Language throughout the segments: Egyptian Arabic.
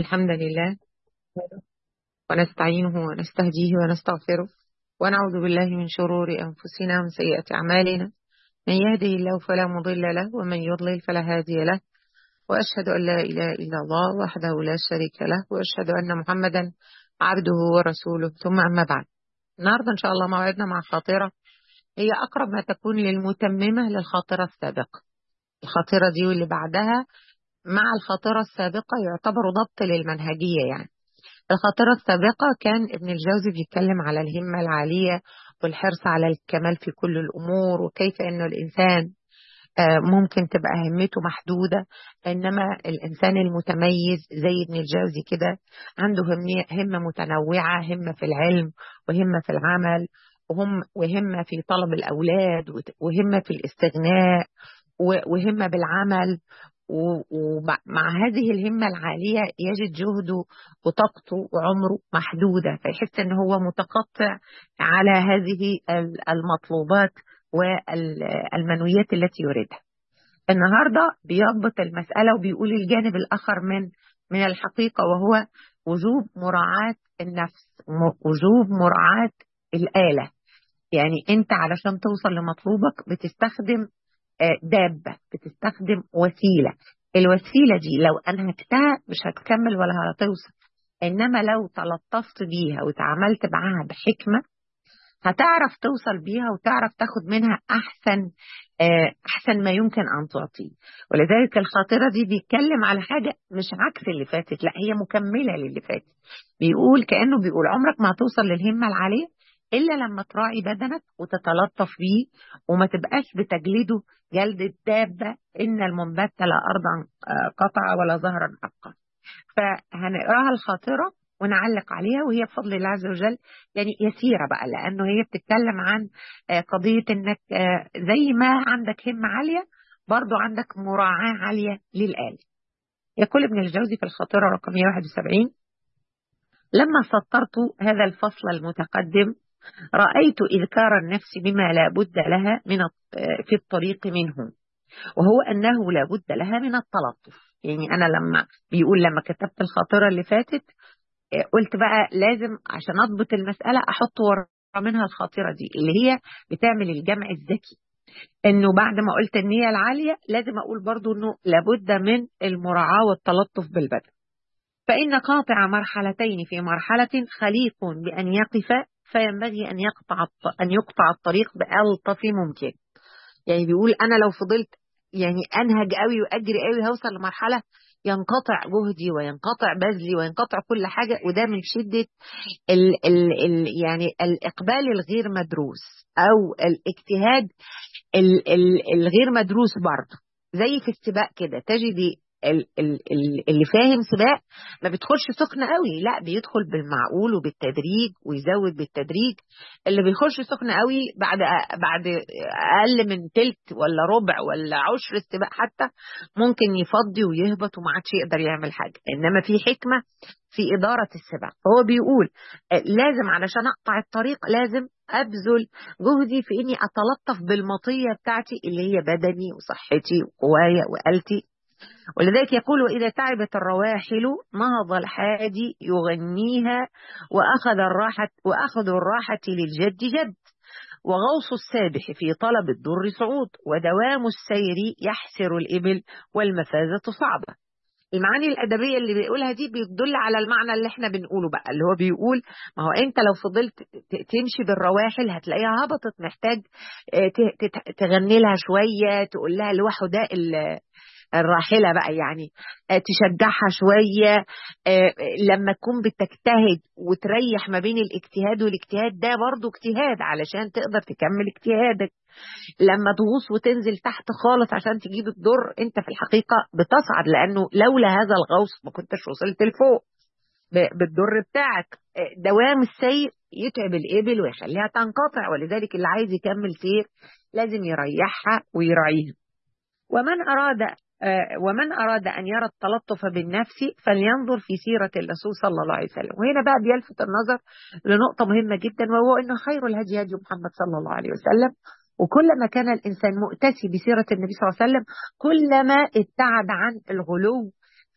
الحمد لله ونستعينه ونستهديه ونستغفره ونعوذ بالله من شرور أنفسنا ومن سيئات أعمالنا من يهده الله فلا مضل له ومن يضلل فلا هادي له وأشهد أن لا إله إلا الله وحده لا شريك له وأشهد أن محمدا عبده ورسوله ثم أما بعد النهاردة إن شاء الله موعدنا مع خاطرة هي أقرب ما تكون للمتممة للخاطرة السابقة الخاطرة دي واللي بعدها مع الخاطرة السابقة يعتبر ضبط للمنهجية يعني الخاطرة السابقة كان ابن الجوزي بيتكلم على الهمة العالية والحرص على الكمال في كل الأمور وكيف أنه الإنسان ممكن تبقى همته محدودة إنما الإنسان المتميز زي ابن الجوزي كده عنده همة متنوعة همة في العلم وهمة في العمل وهم وهمة في طلب الأولاد وهمة في الاستغناء وهمة بالعمل ومع هذه الهمة العالية يجد جهده وطاقته وعمره محدودة فيحس أنه هو متقطع على هذه المطلوبات والمنويات التي يريدها النهاردة بيضبط المسألة وبيقول الجانب الآخر من من الحقيقة وهو وجوب مراعاة النفس وجوب مراعاة الآلة يعني أنت علشان توصل لمطلوبك بتستخدم دابة بتستخدم وسيلة الوسيلة دي لو أنهكتها مش هتكمل ولا هتوصل إنما لو تلطفت بيها وتعاملت معاها بحكمة هتعرف توصل بيها وتعرف تاخد منها أحسن أحسن ما يمكن أن تعطيه ولذلك الخاطرة دي بيتكلم على حاجة مش عكس اللي فاتت لا هي مكملة للي فاتت بيقول كأنه بيقول عمرك ما هتوصل للهمة العالية إلا لما تراعي بدنك وتتلطف بيه وما تبقاش بتجلده جلد الدابة إن المنبت لا أرضا قطع ولا ظهرا أبقى فهنقراها الخاطرة ونعلق عليها وهي بفضل الله عز وجل يعني يسيرة بقى لأنه هي بتتكلم عن قضية إنك زي ما عندك همة عالية برضو عندك مراعاة عالية للآل يقول ابن الجوزي في الخاطرة رقم 171 لما سطرت هذا الفصل المتقدم رأيت إذكار النفس بما لا بد لها من في الطريق منه وهو أنه لا بد لها من التلطف يعني أنا لما بيقول لما كتبت الخاطرة اللي فاتت قلت بقى لازم عشان أضبط المسألة أحط ورا منها الخاطرة دي اللي هي بتعمل الجمع الذكي انه بعد ما قلت النية العالية لازم اقول برضو انه لابد من المراعاة والتلطف بالبدن فإن قاطع مرحلتين في مرحلة خليق بأن يقف فينبغي أن يقطع أن يقطع الطريق بألطف ممكن يعني بيقول أنا لو فضلت يعني أنهج قوي وأجري قوي هوصل لمرحلة ينقطع جهدي وينقطع بذلي وينقطع كل حاجة وده من شدة ال ال ال يعني الإقبال الغير مدروس أو الاجتهاد ال ال الغير مدروس برضه زي في السباق كده تجدي اللي فاهم سباق ما بيدخلش سخن قوي لا بيدخل بالمعقول وبالتدريج ويزود بالتدريج اللي بيخش سخن قوي بعد بعد اقل من تلت ولا ربع ولا عشر السباق حتى ممكن يفضي ويهبط وما عادش يقدر يعمل حاجه انما في حكمه في اداره السباق هو بيقول لازم علشان اقطع الطريق لازم ابذل جهدي في اني اتلطف بالمطيه بتاعتي اللي هي بدني وصحتي وقوايا وآلتي ولذلك يقول وإذا تعبت الرواحل نهض الحادي يغنيها وأخذ الراحة وأخذ الراحة للجد جد وغوص السابح في طلب الدر صعود ودوام السير يحسر الإبل والمفازة صعبة المعاني الأدبية اللي بيقولها دي بيدل على المعنى اللي احنا بنقوله بقى اللي هو بيقول ما هو انت لو فضلت تمشي بالرواحل هتلاقيها هبطت محتاج تغني لها شوية تقول لها الوحو ده الراحله بقى يعني تشجعها شويه لما تكون بتجتهد وتريح ما بين الاجتهاد والاجتهاد ده برضو اجتهاد علشان تقدر تكمل اجتهادك لما تغوص وتنزل تحت خالص عشان تجيب الدر انت في الحقيقه بتصعد لانه لولا هذا الغوص ما كنتش وصلت لفوق بالدر بتاعك دوام السير يتعب الإبل ويخليها تنقطع ولذلك اللي عايز يكمل سير لازم يريحها ويراعيها ومن أراد ومن أراد أن يرى التلطف بالنفس فلينظر في سيرة الرسول صلى الله عليه وسلم وهنا بقى بيلفت النظر لنقطة مهمة جدا وهو أنه خير الهدي هدي محمد صلى الله عليه وسلم وكلما كان الإنسان مؤتسي بسيرة النبي صلى الله عليه وسلم كلما ابتعد عن الغلو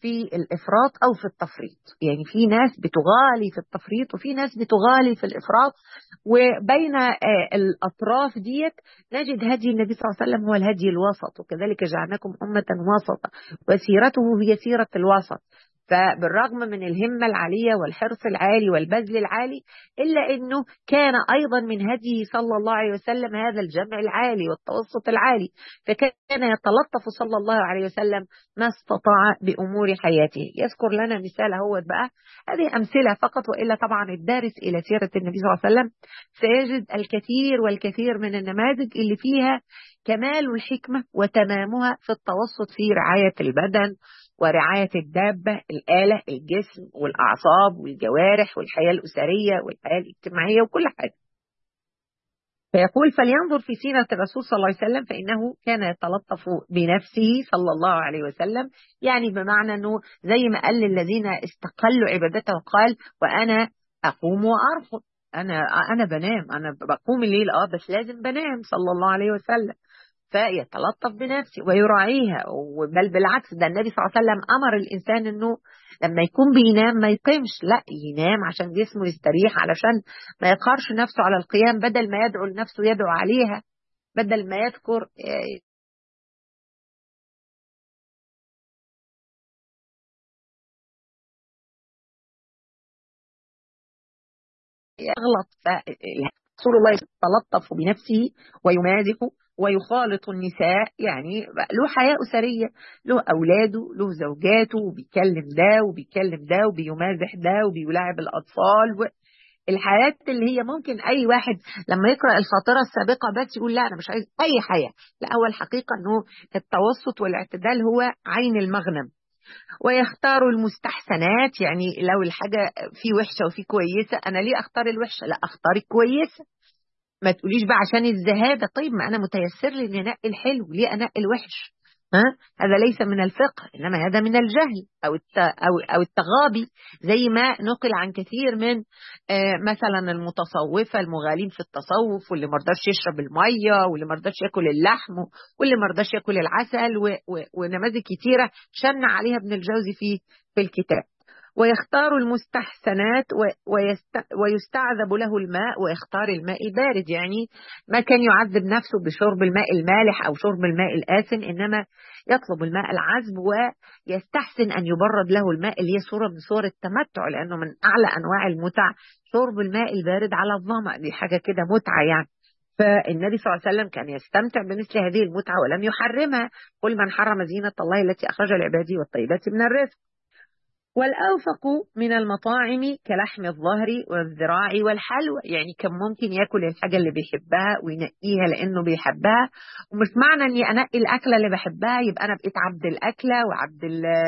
في الإفراط أو في التفريط يعني في ناس بتغالي في التفريط وفي ناس بتغالي في الإفراط وبين الأطراف ديت نجد هدي النبي صلى الله عليه وسلم هو الهدي الوسط وكذلك جعلناكم أمة وسطا وسيرته هي سيرة الوسط فبالرغم من الهمة العالية والحرص العالي والبذل العالي إلا أنه كان أيضا من هديه صلى الله عليه وسلم هذا الجمع العالي والتوسط العالي فكان يتلطف صلى الله عليه وسلم ما استطاع بأمور حياته يذكر لنا مثال هو بقى هذه أمثلة فقط وإلا طبعا الدارس إلى سيرة النبي صلى الله عليه وسلم سيجد الكثير والكثير من النماذج اللي فيها كمال الحكمة وتمامها في التوسط في رعاية البدن ورعاية الدابة الآلة الجسم والأعصاب والجوارح والحياة الأسرية والحياة الاجتماعية وكل حاجة فيقول فلينظر في سيرة الرسول صلى الله عليه وسلم فإنه كان يتلطف بنفسه صلى الله عليه وسلم يعني بمعنى أنه زي ما قال للذين استقلوا عبادته وقال وأنا أقوم وأرفض أنا أنا بنام أنا بقوم الليل أه بس لازم بنام صلى الله عليه وسلم فيتلطف بنفسه ويراعيها بل بالعكس ده النبي صلى الله عليه وسلم امر الانسان انه لما يكون بينام ما يقيمش لا ينام عشان جسمه يستريح علشان ما يقهرش نفسه على القيام بدل ما يدعو لنفسه يدعو عليها بدل ما يذكر يغلط رسول الله يتلطف بنفسه ويمازح ويخالط النساء يعني له حياة أسرية له أولاده له زوجاته وبيكلم ده وبيكلم ده وبيمازح ده وبيلاعب الأطفال الحياة اللي هي ممكن أي واحد لما يقرأ الخاطرة السابقة بس يقول لا أنا مش عايز أي حياة لا هو الحقيقة أنه التوسط والاعتدال هو عين المغنم ويختار المستحسنات يعني لو الحاجة في وحشة وفي كويسة أنا ليه أختار الوحشة لا أختار الكويسة ما تقوليش بقى عشان الزهادة طيب ما أنا متيسر لي إني أنقي الحلو ليه أنقي الوحش ها؟ هذا ليس من الفقه إنما هذا من الجهل أو أو أو التغابي زي ما نقل عن كثير من آه مثلا المتصوفة المغالين في التصوف واللي ما رضاش يشرب المية واللي ما رضاش ياكل اللحم واللي ما رضاش ياكل العسل ونماذج كثيرة شن عليها ابن الجوزي في في الكتاب ويختار المستحسنات ويستعذب له الماء ويختار الماء البارد يعني ما كان يعذب نفسه بشرب الماء المالح أو شرب الماء الآسن إنما يطلب الماء العذب ويستحسن أن يبرد له الماء اللي هي صورة من صور التمتع لأنه من أعلى أنواع المتع شرب الماء البارد على الظمأ دي حاجة كده متعة يعني فالنبي صلى الله عليه وسلم كان يستمتع بمثل هذه المتعة ولم يحرمها قل من حرم زينة الله التي أخرج لعباده والطيبات من الرزق والأوفق من المطاعم كلحم الظهر والذراع والحلوى يعني كان ممكن ياكل الحاجة اللي بيحبها وينقيها لأنه بيحبها ومش معنى أني أنقي الأكلة اللي بحبها يبقى أنا بقيت عبد الأكلة وعبد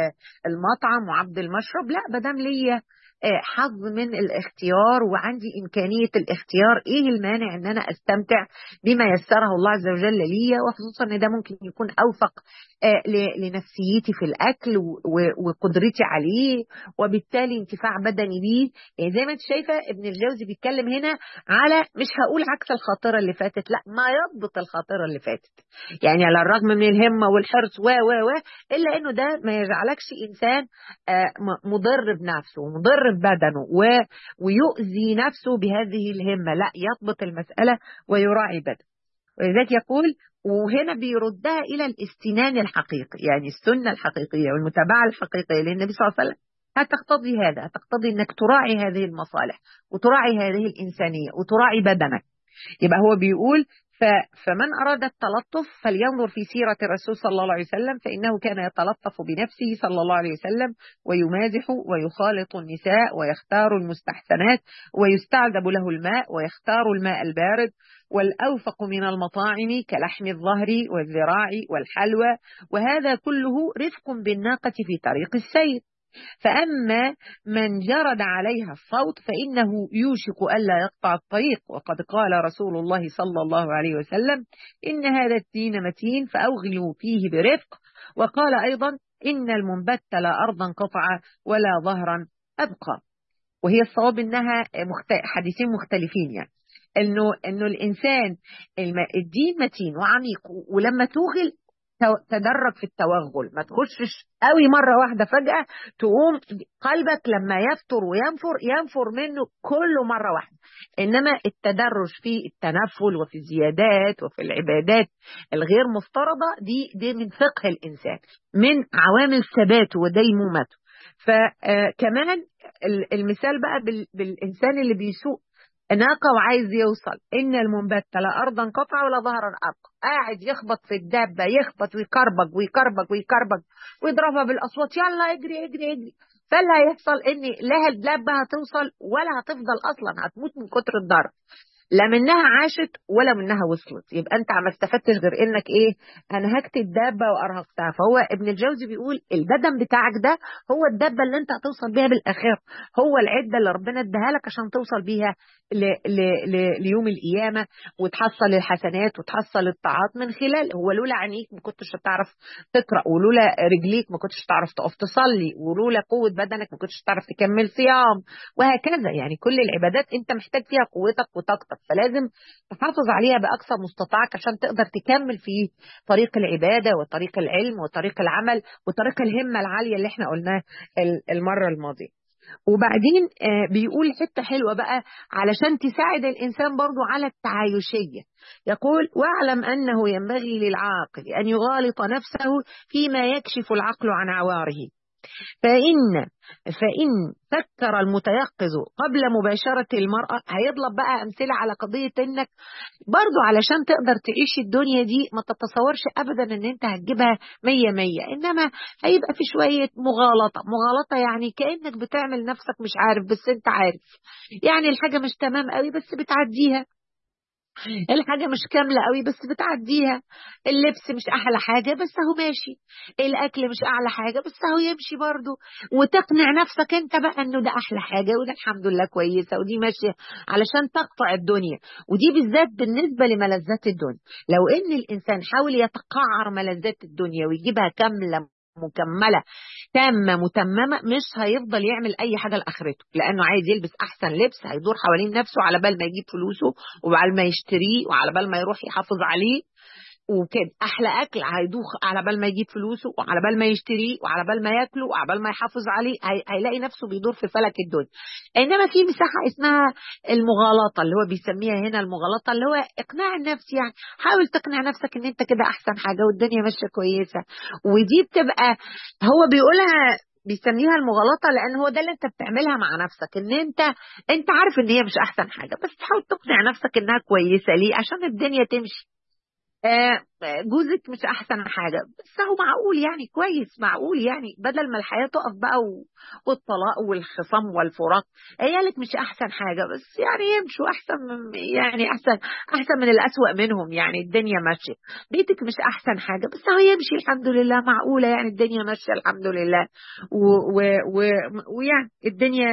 المطعم وعبد المشرب لا بدام ليا حظ من الاختيار وعندي إمكانية الاختيار إيه المانع أن أنا أستمتع بما يسره الله عز وجل لي وخصوصا أن ده ممكن يكون أوفق لنفسيتي في الأكل وقدرتي عليه وبالتالي انتفاع بدني بيه يعني زي ما انت شايفة ابن الجوزي بيتكلم هنا على مش هقول عكس الخاطرة اللي فاتت لا ما يضبط الخاطرة اللي فاتت يعني على الرغم من الهمة والحرص و و و إلا أنه ده ما يجعلكش إنسان مضر بنفسه ومضر ببدنه ويؤذي نفسه بهذه الهمة لا يضبط المسألة ويراعي بدنه ولذلك يقول وهنا بيردها إلى الاستنان الحقيقي يعني السنة الحقيقية والمتابعة الحقيقية للنبي صلى الله عليه وسلم هتقتضي هذا هتقتضي أنك تراعي هذه المصالح وتراعي هذه الإنسانية وتراعي بدنك يبقى هو بيقول فمن أراد التلطف فلينظر في سيرة الرسول صلى الله عليه وسلم فإنه كان يتلطف بنفسه صلى الله عليه وسلم ويمازح ويخالط النساء ويختار المستحسنات ويستعذب له الماء ويختار الماء البارد والأوفق من المطاعم كلحم الظهر والذراع والحلوى وهذا كله رفق بالناقة في طريق السير فأما من جرد عليها الصوت فإنه يوشك ألا يقطع الطريق وقد قال رسول الله صلى الله عليه وسلم إن هذا الدين متين فأوغلوا فيه برفق وقال أيضا إن المنبت لا أرضا قطع ولا ظهرا أبقى وهي الصواب إنها حديثين مختلفين يعني انه انه الانسان الدين متين وعميق ولما توغل تدرج في التوغل ما تخشش قوي مرة واحدة فجأة تقوم قلبك لما يفتر وينفر ينفر منه كله مرة واحدة إنما التدرج في التنفل وفي الزيادات وفي العبادات الغير مفترضة دي دي من فقه الإنسان من عوامل ثباته وديمومته فكمان المثال بقى بالإنسان اللي بيسوق ناقة وعايز يوصل إن المنبت لا أرضا قطع ولا ظهرا أبقى قاعد يخبط في الدابة يخبط ويكربج ويكربج ويكربج ويضربها بالأصوات يلا اجري اجري اجري فاللي هيحصل إن لا الدابة هتوصل ولا هتفضل أصلا هتموت من كتر الضرب لا منها عاشت ولا منها وصلت يبقى انت ما استفدتش غير انك ايه انهكت الدابه وارهقتها فهو ابن الجوزي بيقول البدن بتاعك ده هو الدابه اللي انت هتوصل بيها بالاخره هو العده اللي ربنا اداها لك عشان توصل بيها ل ل ل ليوم القيامه وتحصل الحسنات وتحصل الطاعات من خلال هو لولا عينيك ما كنتش هتعرف تقرا ولولا رجليك ما كنتش تعرف تقف تصلي ولولا قوه بدنك ما كنتش تعرف تكمل صيام وهكذا يعني كل العبادات انت محتاج فيها قوتك وطاقتك فلازم تحافظ عليها باقصى مستطاعك عشان تقدر تكمل في طريق العباده وطريق العلم وطريق العمل وطريق الهمه العاليه اللي احنا قلناه المره الماضيه وبعدين بيقول حته حلوه بقى علشان تساعد الانسان برضو على التعايشيه يقول واعلم انه ينبغي للعاقل ان يغالط نفسه فيما يكشف العقل عن عواره فإن فإن فكر المتيقظ قبل مباشرة المرأة هيطلب بقى أمثلة على قضية إنك برضو علشان تقدر تعيش الدنيا دي ما تتصورش أبدا إن أنت هتجيبها مية مية إنما هيبقى في شوية مغالطة مغالطة يعني كأنك بتعمل نفسك مش عارف بس أنت عارف يعني الحاجة مش تمام قوي بس بتعديها الحاجة مش كاملة قوي بس بتعديها اللبس مش أحلى حاجة بس أهو ماشي الأكل مش أعلى حاجة بس أهو يمشي برضه وتقنع نفسك أنت بقى إنه ده أحلى حاجة وده الحمد لله كويسة ودي ماشية علشان تقطع الدنيا ودي بالذات بالنسبة لملذات الدنيا لو إن الإنسان حاول يتقعر ملذات الدنيا ويجيبها كاملة مكملة تامة متممة مش هيفضل يعمل أي حاجة لآخرته لأنه عايز يلبس أحسن لبس هيدور حوالين نفسه على بال ما يجيب فلوسه وعلى ما يشتريه وعلى بال ما يروح يحافظ عليه وكده احلى اكل هيدوخ على بال ما يجيب فلوسه وعلى بال ما يشتريه وعلى بال ما ياكله وعلى بال ما يحافظ عليه هي... هيلاقي نفسه بيدور في فلك الدنيا انما في مساحه اسمها المغالطه اللي هو بيسميها هنا المغالطه اللي هو اقناع النفس يعني حاول تقنع نفسك ان انت كده احسن حاجه والدنيا ماشيه كويسه ودي بتبقى هو بيقولها بيسميها المغالطة لأن هو ده اللي أنت بتعملها مع نفسك إن أنت أنت عارف إن هي مش أحسن حاجة بس تحاول تقنع نفسك إنها كويسة ليه عشان الدنيا تمشي جوزك مش احسن حاجه بس هو معقول يعني كويس معقول يعني بدل ما الحياه تقف بقى والطلاق والخصام والفراق عيالك مش احسن حاجه بس يعني يمشوا احسن من يعني احسن احسن من الاسوأ منهم يعني الدنيا ماشيه بيتك مش احسن حاجه بس هو يمشي الحمد لله معقوله يعني الدنيا ماشيه الحمد لله ويعني الدنيا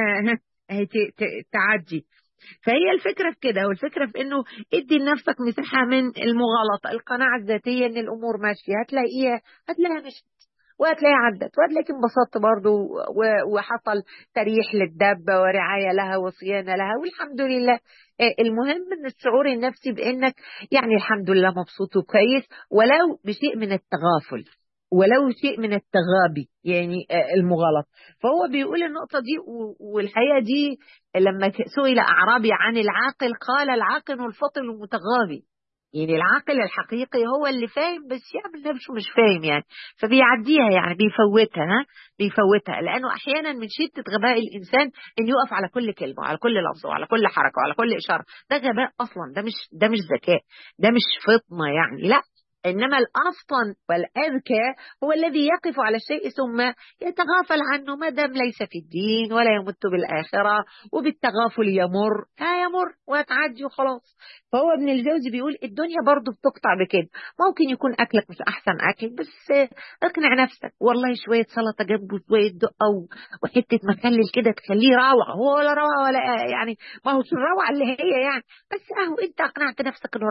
تعدي فهي الفكرة في كده والفكرة في انه ادي لنفسك مساحة من المغالطة القناعة الذاتية ان الامور ماشية هتلاقيها هتلاقيها مشت وهتلاقيها عدت وهتلاقيك انبسطت برضه وحصل تريح للدابة ورعاية لها وصيانة لها والحمد لله المهم ان الشعور النفسي بانك يعني الحمد لله مبسوط وكويس ولو بشيء من التغافل ولو شيء من التغابي يعني المغالطة فهو بيقول النقطة دي والحقيقة دي لما سئل أعرابي عن العاقل قال العاقل الفطن المتغابي يعني العاقل الحقيقي هو اللي فاهم بس يعمل نفسه مش فاهم يعني فبيعديها يعني بيفوتها ها بيفوتها لانه احيانا من شده غباء الانسان ان يقف على كل كلمه وعلى كل لفظ وعلى كل حركه وعلى كل اشاره ده غباء اصلا ده مش ده مش ذكاء ده مش فطنه يعني لا إنما الأفطن والأذكى هو الذي يقف على الشيء ثم يتغافل عنه ما دام ليس في الدين ولا يمت بالآخرة وبالتغافل يمر ها يمر ويتعدي وخلاص فهو ابن الجوزي بيقول الدنيا برضه بتقطع بكده ممكن يكون أكلك مش أحسن أكل بس اقنع نفسك والله شوية سلطة جنبه شوية دقة وحتة مخلل كده تخليه روعة هو ولا روعة ولا يعني ما هوش الروعة اللي هي يعني بس أهو أنت أقنعت نفسك إنه روعة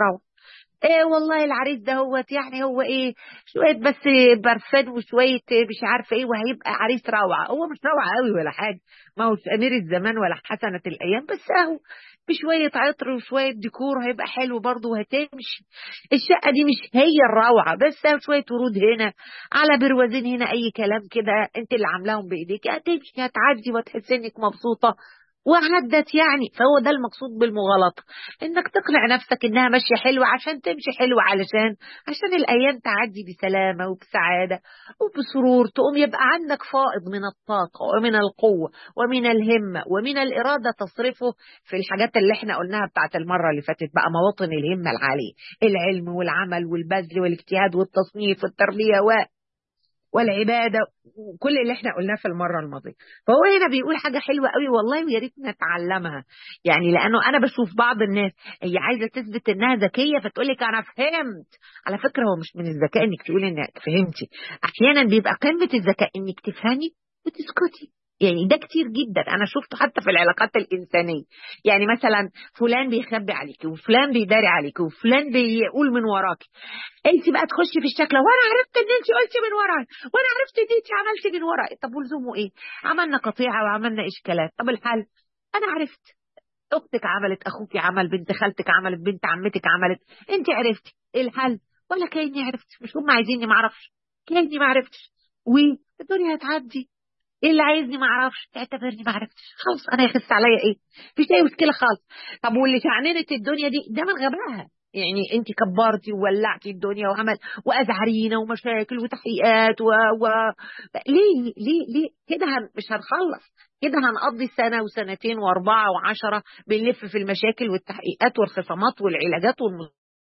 ايه والله العريس ده هو يعني هو ايه شويه بس برفان وشويه مش عارفه ايه وهيبقى عريس روعه هو مش روعه قوي ولا حاجه ما هوش امير الزمان ولا حسنه الايام بس اهو بشويه عطر وشويه ديكور هيبقى حلو برضه وهتمشي الشقه دي مش هي الروعه بس شويه ورود هنا على بروازين هنا اي كلام كده انت اللي عاملاهم بايديك هتمشي هتعدي وتحس انك مبسوطه وعدت يعني فهو ده المقصود بالمغالطة انك تقنع نفسك انها ماشية حلوة عشان تمشي حلوة علشان عشان الايام تعدي بسلامة وبسعادة وبسرور تقوم يبقى عندك فائض من الطاقة ومن القوة ومن الهمة ومن الإرادة تصرفه في الحاجات اللي احنا قلناها بتاعت المرة اللي فاتت بقى مواطن الهمة العالية العلم والعمل والبذل والاجتهاد والتصنيف والتربية و والعباده وكل اللي احنا قلناه في المره الماضيه فهو هنا بيقول حاجه حلوه قوي والله ويا ريت نتعلمها يعني لانه انا بشوف بعض الناس هي عايزه تثبت انها ذكيه فتقول لك انا فهمت على فكره هو مش من الذكاء انك تقولي انك فهمتي احيانا بيبقى قمه الذكاء انك تفهمي وتسكتي يعني ده كتير جدا انا شفته حتى في العلاقات الانسانيه يعني مثلا فلان بيخبي عليك وفلان بيداري عليك وفلان بيقول من وراك انت بقى تخشي في الشكل وانا عرفت ان انت قلتي من وراي وانا عرفت ان انت عملتي من وراي طب ولزومه ايه عملنا قطيعه وعملنا اشكالات طب الحل انا عرفت اختك عملت اخوك عمل بنت خالتك عملت بنت عمتك عملت انت عرفتي ايه الحل ولا كاني عرفت مش هم عايزيني ما اعرفش كاني ما عرفتش والدنيا هتعدي ايه اللي عايزني ما اعرفش اعتبرني ما عرفتش خلاص انا يخس عليا ايه مفيش اي مشكله خالص طب واللي شعننت الدنيا دي ده من غبائها يعني انت كبرتي وولعتي الدنيا وعمل وازعرينا ومشاكل وتحقيقات و... و... ليه ليه ليه كده هن... مش هنخلص كده هنقضي سنه وسنتين واربعه وعشره بنلف في المشاكل والتحقيقات والخصامات والعلاجات والم...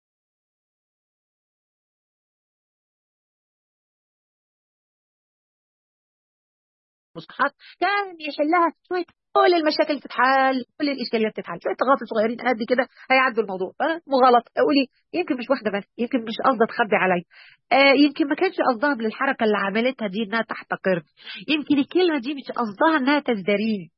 مصطلحات كان يحلها شويه كل المشاكل تتحل كل الاشكاليات تتحل شويه تغافل صغيرين قد كده هيعدوا الموضوع أه مغلط قولي يمكن مش واحده بس يمكن مش قصدها تخبي عليا آه يمكن ما كانش قصدها بالحركه اللي عملتها دي انها تحتقرني يمكن الكلمه دي مش قصدها انها تزدريني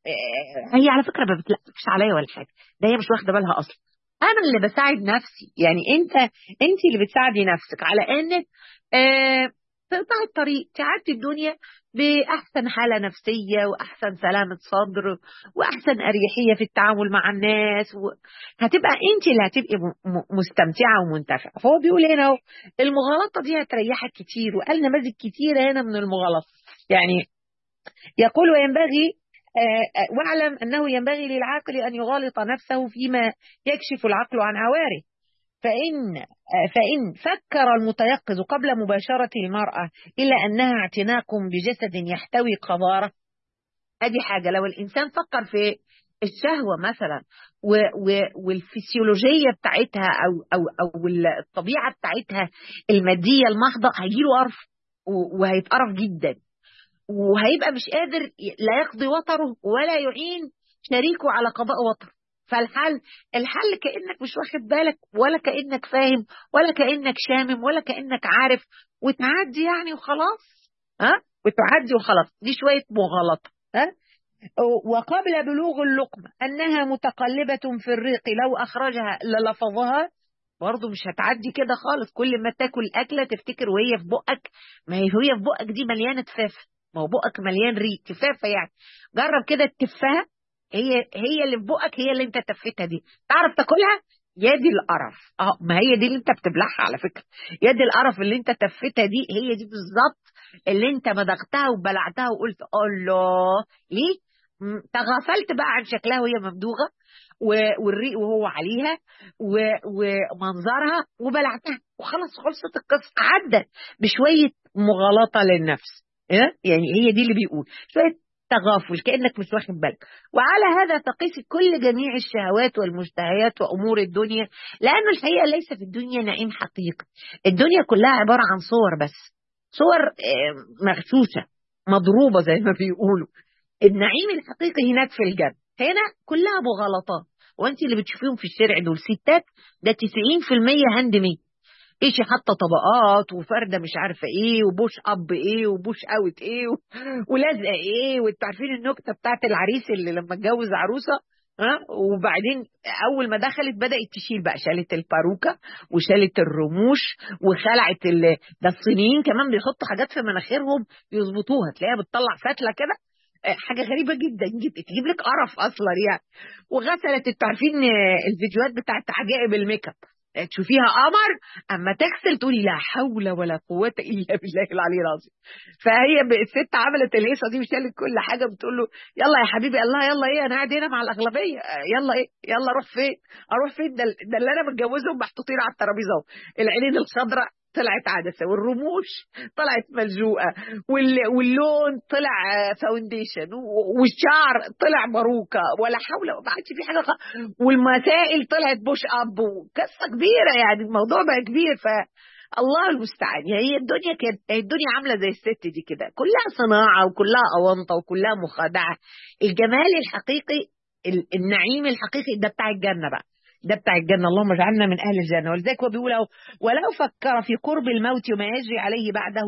آه هي على فكره ما بتلقش عليا ولا حاجه ده هي مش واخده بالها اصلا انا اللي بساعد نفسي يعني انت انت اللي بتساعدي نفسك على انك آه تقطع الطريق تعدي الدنيا بأحسن حالة نفسية وأحسن سلامة صدر وأحسن أريحية في التعامل مع الناس و... هتبقى أنت اللي هتبقي م... مستمتعة ومنتفعة فهو بيقول هنا اهو المغالطة دي هتريحك كتير وقال نماذج كتير هنا من المغالطة يعني يقول وينبغي واعلم أنه ينبغي للعاقل أن يغالط نفسه فيما يكشف العقل عن عواره فإن فإن فكر المتيقظ قبل مباشرة المرأة إلى أنها اعتناق بجسد يحتوي قذارة أدي حاجة لو الإنسان فكر في الشهوة مثلا و و والفسيولوجية بتاعتها أو أو أو الطبيعة بتاعتها المادية المحضة هيجيله قرف وهيتقرف جدا وهيبقى مش قادر لا يقضي وطره ولا يعين شريكه على قضاء وطر فالحل الحل كانك مش واخد بالك ولا كانك فاهم ولا كانك شامم ولا كانك عارف وتعدي يعني وخلاص ها وتعدي وخلاص دي شويه مغالطه ها وقبل بلوغ اللقمه انها متقلبه في الريق لو اخرجها للفظها برضه مش هتعدي كده خالص كل ما تاكل اكله تفتكر وهي في بقك ما هي وهي في بقك دي مليانه تفافه ما هو بقك مليان ريق تفافه يعني جرب كده تفها هي هي اللي في بقك هي اللي انت تفتها دي تعرف تاكلها يا دي القرف اه ما هي دي اللي انت بتبلعها على فكره يا دي القرف اللي انت تفتها دي هي دي بالظبط اللي انت مضغتها وبلعتها وقلت الله ليه تغافلت بقى عن شكلها وهي ممدوغه والريق وهو عليها ومنظرها وبلعتها وخلاص خلصت القصه عدت بشويه مغالطه للنفس يعني هي دي اللي بيقول شويه تغافل كانك مش واخد بالك وعلى هذا تقيس كل جميع الشهوات والمشتهيات وامور الدنيا لانه الحقيقه ليس في الدنيا نعيم حقيقي الدنيا كلها عباره عن صور بس صور مغشوشه مضروبه زي ما بيقولوا النعيم الحقيقي هناك في الجنه هنا كلها مغالطات وانت اللي بتشوفيهم في الشارع دول ستات ده 90% هاند ميد ايش حاطه طبقات وفرده مش عارفه ايه وبوش اب ايه وبوش اوت ايه ولازقه ايه وانتوا عارفين النكته بتاعت العريس اللي لما اتجوز عروسه ها وبعدين اول ما دخلت بدات تشيل بقى شالت الباروكه وشالت الرموش وخلعت ال... ده الصينيين كمان بيحطوا حاجات في مناخيرهم يظبطوها تلاقيها بتطلع فتله كده آه، حاجه غريبه جدا جدا تجيب لك قرف اصلا يعني وغسلت انتوا عارفين آه، الفيديوهات بتاعت عجائب الميك اب تشوفيها قمر اما تغسل تقولي لا حول ولا قوه الا بالله العلي العظيم فهي ب- الست عملت الهيصه دي وشالت كل حاجه بتقول له يلا يا حبيبي الله يلا ايه انا قاعد هنا مع الاغلبيه آه، يلا ايه يلا اروح فين اروح فين ده, ده اللي انا متجوزهم محطوطين على الترابيزه اهو العينين الخضراء طلعت عدسه والرموش طلعت ملزوقه وال- واللون طلع آه، فاونديشن و- والشعر طلع باروكه ولا حول ما عادش في حاجه خ- والمسائل طلعت بوش اب وقصه كبيره يعني الموضوع بقى كبير ف الله المستعان يعني هي الدنيا كده هي الدنيا عامله زي الست دي كده كلها صناعه وكلها اونطه وكلها مخادعه الجمال الحقيقي ال- النعيم الحقيقي ده بتاع الجنه بقى ده بتاع الجنة اللهم اجعلنا من أهل الجنة ولذلك هو بيقول أهو ولو فكر في قرب الموت وما يجري عليه بعده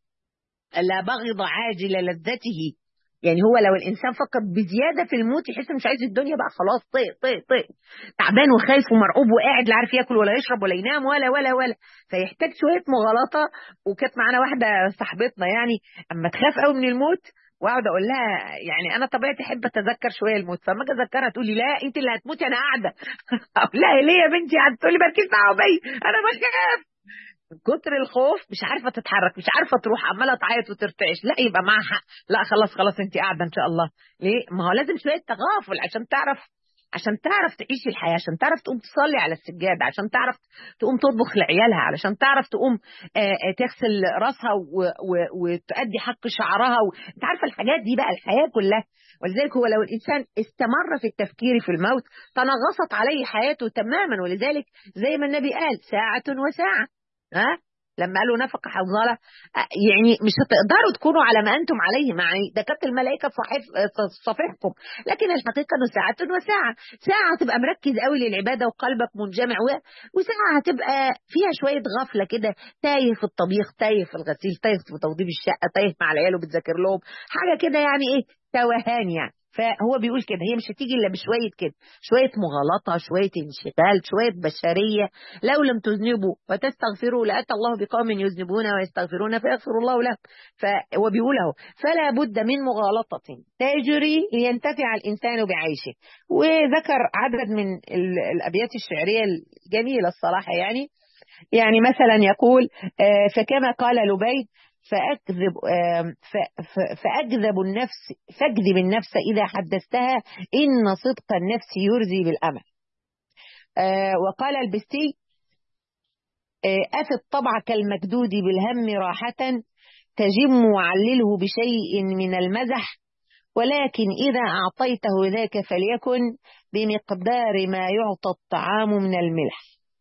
لا بغض عاجل لذته يعني هو لو الانسان فكر بزياده في الموت يحس إنه مش عايز الدنيا بقى خلاص طيق طيق طيق تعبان وخايف ومرعوب وقاعد لا عارف ياكل ولا يشرب ولا ينام ولا ولا ولا فيحتاج شويه مغالطه وكانت معانا واحده صاحبتنا يعني اما تخاف قوي من الموت واقعد اقول لها يعني انا طبيعتي احب اتذكر شويه الموت فما اجي اذكرها تقول لي لا انت اللي هتموتي انا قاعده اقول لها ليه يا بنتي هتقول لي مالكيش دعوه بيا انا بخاف من كتر الخوف مش عارفه تتحرك مش عارفه تروح عماله تعيط وترتعش لا يبقى معاها حق لا خلاص خلاص انت قاعده ان شاء الله ليه ما هو لازم شويه تغافل عشان تعرف عشان تعرف تعيش الحياه عشان تعرف تقوم تصلي على السجاد عشان تعرف تقوم تطبخ لعيالها علشان تعرف تقوم آه، آه، تغسل راسها و- و- وتأدي حق شعرها و... انت عارفه الحاجات دي بقى الحياه كلها ولذلك هو لو الانسان استمر في التفكير في الموت تنغصت عليه حياته تماما ولذلك زي ما النبي قال ساعه وساعه ها لما قالوا نفق حنظله آه، يعني مش هتقدروا تكونوا على ما انتم عليه مع ده كانت الملائكه في صحيف صفيحكم لكن الحقيقه انه ساعه وساعه ساعه تبقى مركز قوي للعباده وقلبك منجمع و- وساعه هتبقى فيها شويه غفله كده تايه في الطبيخ تايه في الغسيل تايه في توضيب الشقه تايه مع العيال وبتذاكر لهم حاجه كده يعني ايه توهان يعني فهو بيقول كده هي مش هتيجي الا بشويه كده شويه مغالطه شويه انشغال شويه بشريه لو لم تذنبوا وتستغفروا لاتى الله بقوم يذنبون ويستغفرون فيغفر الله لهم فهو بيقول اهو فلا بد من مغالطه تجري لينتفع الانسان بعيشه وذكر عدد من ال- الابيات الشعريه الجميله الصراحه يعني يعني مثلا يقول آه، فكما قال لبيد فأكذب آم، ف- ف- فأكذب النفس فاكذب النفس إذا حدثتها إن صدق النفس يرزي بالأمل آه، وقال البستي آه، أفي الطبع كالمكدود بالهم راحة تجم وعلله بشيء من المزح ولكن إذا أعطيته ذاك فليكن بمقدار ما يعطى الطعام من الملح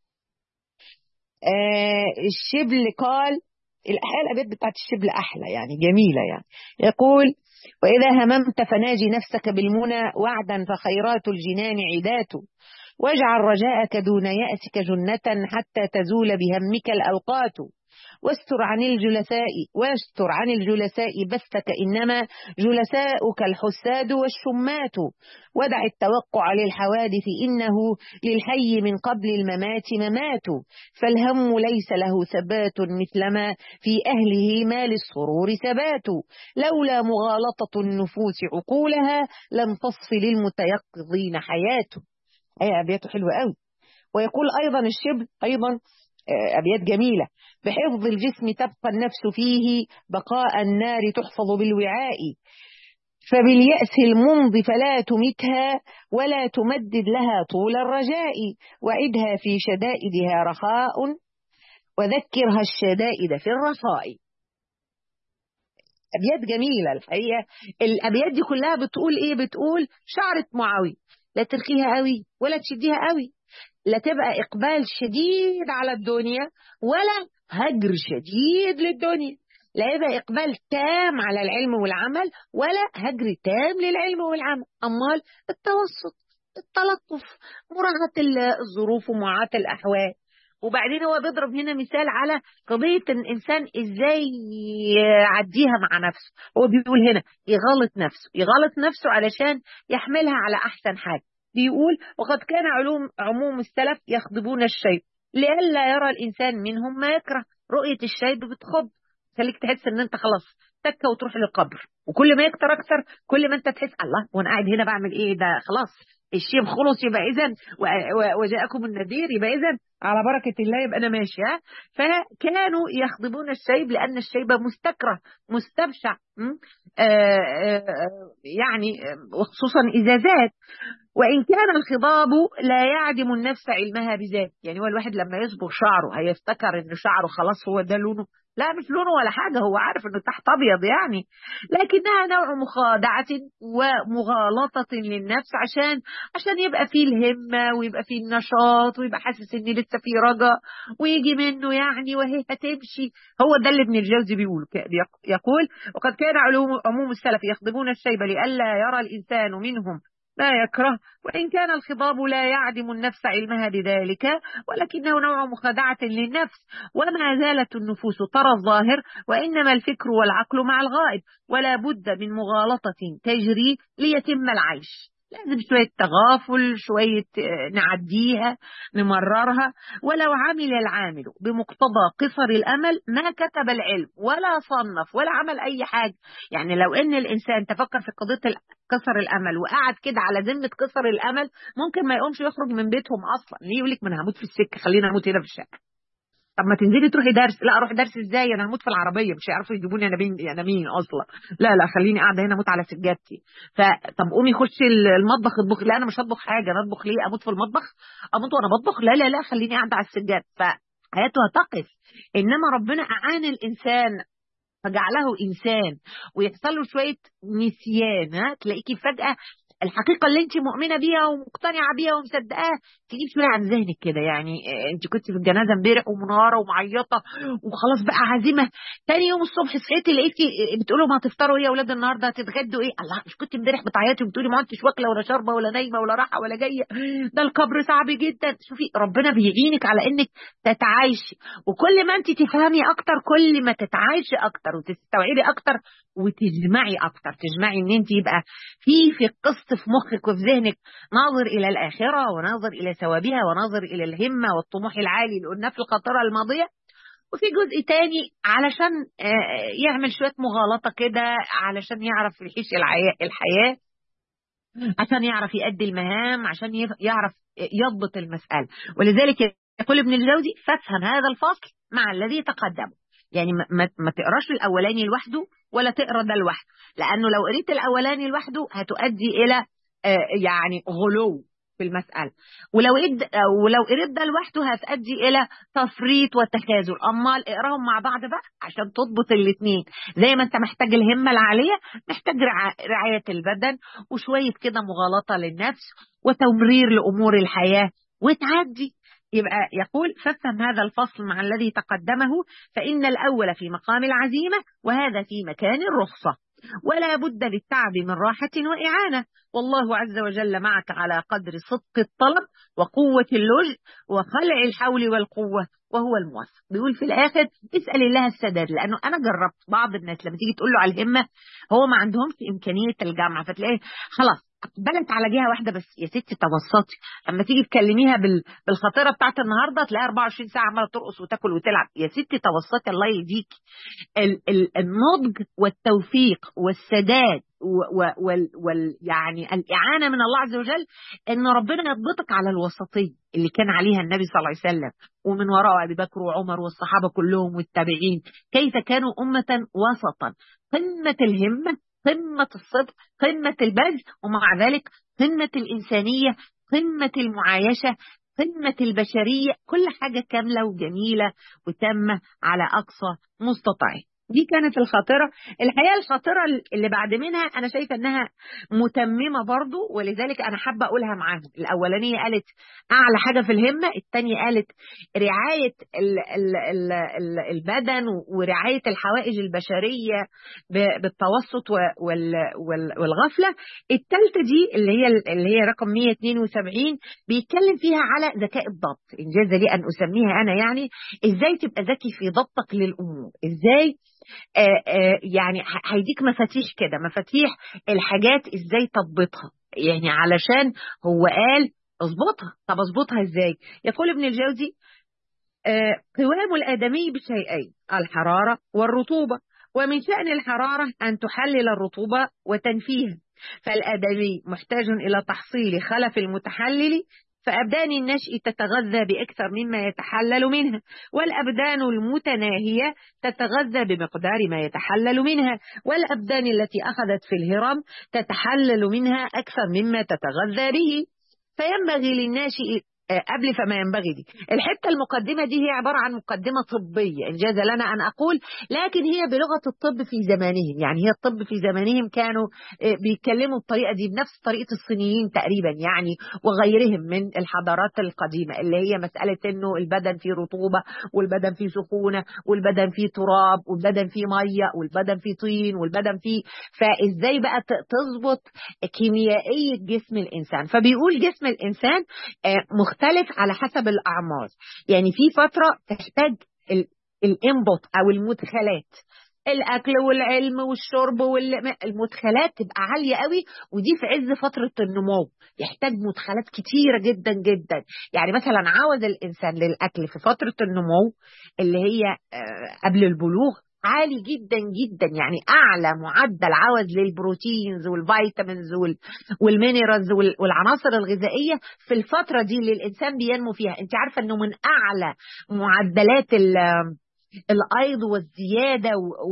آه الشبل قال الأحياء الأبيات بتاعت الشبل أحلى يعني جميلة يعني يقول وإذا هممت فناجي نفسك بالمنى وعدا فخيرات الجنان عدات واجعل رجاءك دون يأسك جنة حتى تزول بهمك الأوقات واستر عن الجلساء واستر عن الجلساء بثك إنما جلساؤك الحساد والشمات ودع التوقع للحوادث إنه للحي من قبل الممات ممات فالهم ليس له ثبات مثلما في أهله ما للسرور ثبات لولا مغالطة النفوس عقولها لم تصف للمتيقظين حياته أي أبياته حلوة قوي ويقول أيضا الشبل أيضا آه، أبيات جميلة بحفظ الجسم تبقى النفس فيه بقاء النار تحفظ بالوعاء فباليأس الممضي فلا تمتها ولا تمدد لها طول الرجاء وعدها في شدائدها رخاء وذكرها الشدائد في الرخاء أبيات جميلة الحقيقة الأبيات دي كلها بتقول إيه بتقول شعرة معاوية لا ترخيها قوي ولا تشديها قوي لا تبقى إقبال شديد على الدنيا ولا هجر شديد للدنيا لا يبقى إقبال تام على العلم والعمل ولا هجر تام للعلم والعمل أمال التوسط التلطف مراعاة ال- الظروف ومراعاة الأحوال وبعدين هو بيضرب هنا مثال على قضية إن الإنسان إزاي يعديها مع نفسه هو بيقول هنا يغلط نفسه يغلط نفسه علشان يحملها على أحسن حاجة بيقول وقد كان علوم عموم السلف يخضبون الشيب لئلا يرى الإنسان منهم ما يكره رؤية الشيب بتخض خليك تحس ان انت خلاص تكه وتروح للقبر وكل ما يكتر اكثر كل ما انت تحس الله وانا قاعد هنا بعمل ايه ده خلاص الشيب خلص يبقى اذا وجاءكم النذير يبقى اذا على بركه الله يبقى انا ماشي ها فكانوا يخضبون الشيب لان الشيب مستكره مستبشع يعني وخصوصا اذا زاد وإن كان الخضاب لا يعدم النفس علمها بذات يعني هو الواحد لما يصبغ شعره هيفتكر إن شعره خلاص هو ده لونه لا مش لونه ولا حاجة هو عارف انه تحت ابيض يعني لكنها نوع مخادعة ومغالطة للنفس عشان عشان يبقى فيه الهمة ويبقى فيه النشاط ويبقى حاسس ان لسه فيه رجاء ويجي منه يعني وهي هتمشي هو ده اللي ابن الجوزي بيقول يقول وقد كان علوم عموم السلف يخضبون الشيب لئلا يرى الانسان منهم لا يكره وإن كان الخضاب لا يعدم النفس علمها بذلك ولكنه نوع مخادعة للنفس وما زالت النفوس ترى الظاهر وإنما الفكر والعقل مع الغائب ولا بد من مغالطة تجري ليتم العيش لازم شوية تغافل شوية نعديها نمررها ولو عمل العامل بمقتضى قصر الأمل ما كتب العلم ولا صنف ولا عمل أي حاجة يعني لو إن الإنسان تفكر في قضية قصر الأمل وقعد كده على ذمة قصر الأمل ممكن ما يقومش يخرج من بيتهم أصلا ليه يقول لك ما أنا هموت في السكة خلينا أموت هنا في الشقة طب ما تنزلي تروحي درس لا اروح درس ازاي انا هموت في العربيه مش هيعرفوا يجيبوني انا مين انا مين اصلا لا لا خليني قاعده هنا اموت على سجادتي فطب قومي خشي المطبخ اطبخي لا انا مش هطبخ حاجه انا اطبخ ليه اموت في المطبخ اموت وانا بطبخ لا لا لا خليني قاعده على السجاد فحياته هتقف انما ربنا اعان الانسان فجعله انسان ويحصل له شويه نسيان ها تلاقيكي فجاه الحقيقه اللي انت مؤمنه بيها ومقتنعه بيها ومصدقاها تجيب شويه عن ذهنك كده يعني انت كنت في الجنازه امبارح ومناره ومعيطه وخلاص بقى عازمه تاني يوم الصبح صحيتي لقيتي بتقولوا ما هتفطروا ايه يا اولاد النهارده هتتغدوا ايه الله مش كنت امبارح بتعيطي وبتقولي ما انتش واكله ولا شاربه ولا نايمه ولا راحه ولا جايه ده القبر صعب جدا شوفي ربنا بيعينك على انك تتعايشي وكل ما انت تفهمي اكتر كل ما تتعايشي اكتر وتستوعبي اكتر وتجمعي اكتر تجمعي ان انت يبقى في في قسط في مخك وفي ذهنك ناظر الى الاخره وناظر الى ثوابها وناظر الى الهمه والطموح العالي اللي قلناه في القطره الماضيه وفي جزء تاني علشان يعمل شويه مغالطه كده علشان يعرف يعيش الحياه عشان يعرف يؤدي المهام عشان يعرف يضبط المساله ولذلك يقول ابن الجوزي فافهم هذا الفصل مع الذي تقدمه يعني ما, ما تقراش الاولاني لوحده ولا تقرا ده لوحده لانه لو قريت الاولاني لوحده هتؤدي الى يعني غلو في المسألة ولو إد... ولو قريت ده لوحده هتؤدي إلى تفريط وتخاذل أمال اقراهم مع بعض بقى عشان تضبط الاثنين زي ما أنت محتاج الهمة العالية محتاج رع... رعاية البدن وشوية كده مغالطة للنفس وتمرير لأمور الحياة وتعدي يبقى يقول فافهم هذا الفصل مع الذي تقدمه فإن الأول في مقام العزيمة وهذا في مكان الرخصة ولا بد للتعب من راحة وإعانة والله عز وجل معك على قدر صدق الطلب وقوة اللجء وخلع الحول والقوة وهو الموفق بيقول في الآخر اسأل الله السداد لأنه أنا جربت بعض الناس لما تيجي تقول له على الهمة هو ما عندهمش إمكانية الجامعة فتلاقيه خلاص بلت على جهه واحده بس يا ستي توسطي لما تيجي تكلميها بال... بالخطيره بتاعت النهارده تلاقيها 24 ساعه عماله ترقص وتاكل وتلعب يا ستي توسطي الله يهديكي ال... ال... النضج والتوفيق والسداد وال... وال... يعني الاعانه من الله عز وجل ان ربنا يضبطك على الوسطيه اللي كان عليها النبي صلى الله عليه وسلم ومن وراء ابي بكر وعمر والصحابه كلهم والتابعين كيف كانوا امه وسطا قمه الهمه قمة الصدق قمة البذل ومع ذلك قمة الإنسانية قمة المعايشة قمة البشرية كل حاجة كاملة وجميلة وتامة على أقصى مستطاع دي كانت الخاطرة الحقيقة الخاطرة اللي بعد منها أنا شايفة أنها متممة برضو ولذلك أنا حابة أقولها معاهم الأولانية قالت أعلى حاجة في الهمة الثانية قالت رعاية ال ال ال ال البدن ورعاية الحوائج البشرية بالتوسط وال وال والغفلة الثالثة دي اللي هي اللي هي رقم 172 بيتكلم فيها على ذكاء الضبط إنجاز لي أن أسميها أنا يعني إزاي تبقى ذكي في ضبطك للأمور إزاي آآ آآ يعني هيديك مفاتيح كده مفاتيح الحاجات ازاي تضبطها يعني علشان هو قال اظبطها طب اظبطها ازاي يقول ابن الجوزي آه، قوام الآدمي بشيئين الحرارة والرطوبة ومن شأن الحرارة أن تحلل الرطوبة وتنفيها فالآدمي محتاج إلى تحصيل خلف المتحلل فأبدان النشء تتغذى بأكثر مما يتحلل منها والأبدان المتناهية تتغذى بمقدار ما يتحلل منها والأبدان التي أخذت في الهرم تتحلل منها أكثر مما تتغذى به فينبغي للناشئ آه، قبل فما ينبغي دي الحته المقدمه دي هي عباره عن مقدمه طبيه انجاز لنا ان اقول لكن هي بلغه الطب في زمانهم يعني هي الطب في زمانهم كانوا آه، بيتكلموا الطريقه دي بنفس طريقه الصينيين تقريبا يعني وغيرهم من الحضارات القديمه اللي هي مساله انه البدن فيه رطوبه والبدن فيه سخونه والبدن فيه تراب والبدن فيه ميه والبدن فيه طين والبدن فيه فازاي بقى تظبط كيميائيه جسم الانسان فبيقول جسم الانسان آه، مختلف تختلف على حسب الأعمار يعني في فترة تحتاج الانبوت أو المدخلات الاكل والعلم والشرب والمدخلات تبقى عاليه قوي ودي في عز فتره النمو يحتاج مدخلات كتيره جدا جدا يعني مثلا عاوز الانسان للاكل في فتره النمو اللي هي آه، قبل البلوغ عالي جدا جدا يعني اعلى معدل عوز للبروتينز والفيتامينز والمينرالز والعناصر الغذائيه في الفتره دي اللي الانسان بينمو فيها انت عارفه انه من اعلى معدلات الايض والزياده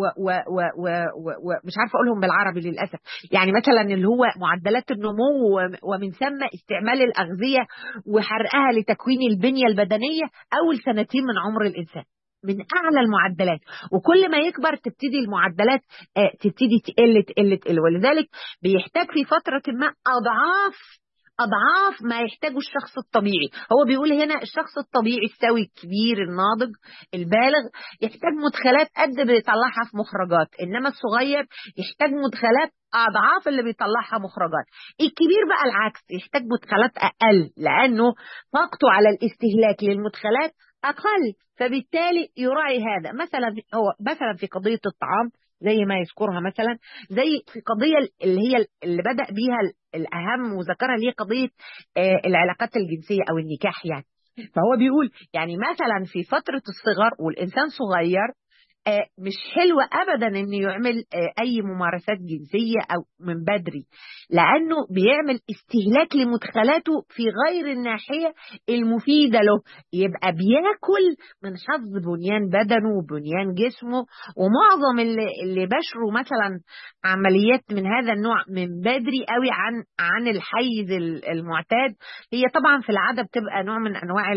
ومش عارفه اقولهم بالعربي للاسف يعني مثلا اللي هو معدلات النمو ومن ثم استعمال الاغذيه وحرقها لتكوين البنيه البدنيه اول سنتين من عمر الانسان من اعلى المعدلات وكل ما يكبر تبتدي المعدلات آه، تبتدي تقل تقل تقل ولذلك بيحتاج في فتره ما اضعاف اضعاف ما يحتاجه الشخص الطبيعي هو بيقول هنا الشخص الطبيعي السوي الكبير الناضج البالغ يحتاج مدخلات قد بيطلعها في مخرجات انما الصغير يحتاج مدخلات اضعاف اللي بيطلعها مخرجات الكبير بقى العكس يحتاج مدخلات اقل لانه طاقته على الاستهلاك للمدخلات أقل فبالتالي يراعي هذا مثلا هو مثلا في قضية الطعام زي ما يذكرها مثلا زي في قضية اللي هي اللي بدأ بيها الأهم وذكرها اللي هي قضية آه، العلاقات الجنسية أو النكاح يعني فهو بيقول يعني مثلا في فترة الصغر والإنسان صغير آه، مش حلوة أبدا إنه يعمل آه، أي ممارسات جنسية أو من بدري لأنه بيعمل استهلاك لمدخلاته في غير الناحية المفيدة له يبقى بياكل من حفظ بنيان بدنه وبنيان جسمه ومعظم اللي, اللي بشروا مثلا عمليات من هذا النوع من بدري قوي عن عن الحيز المعتاد هي طبعا في العادة بتبقى نوع من أنواع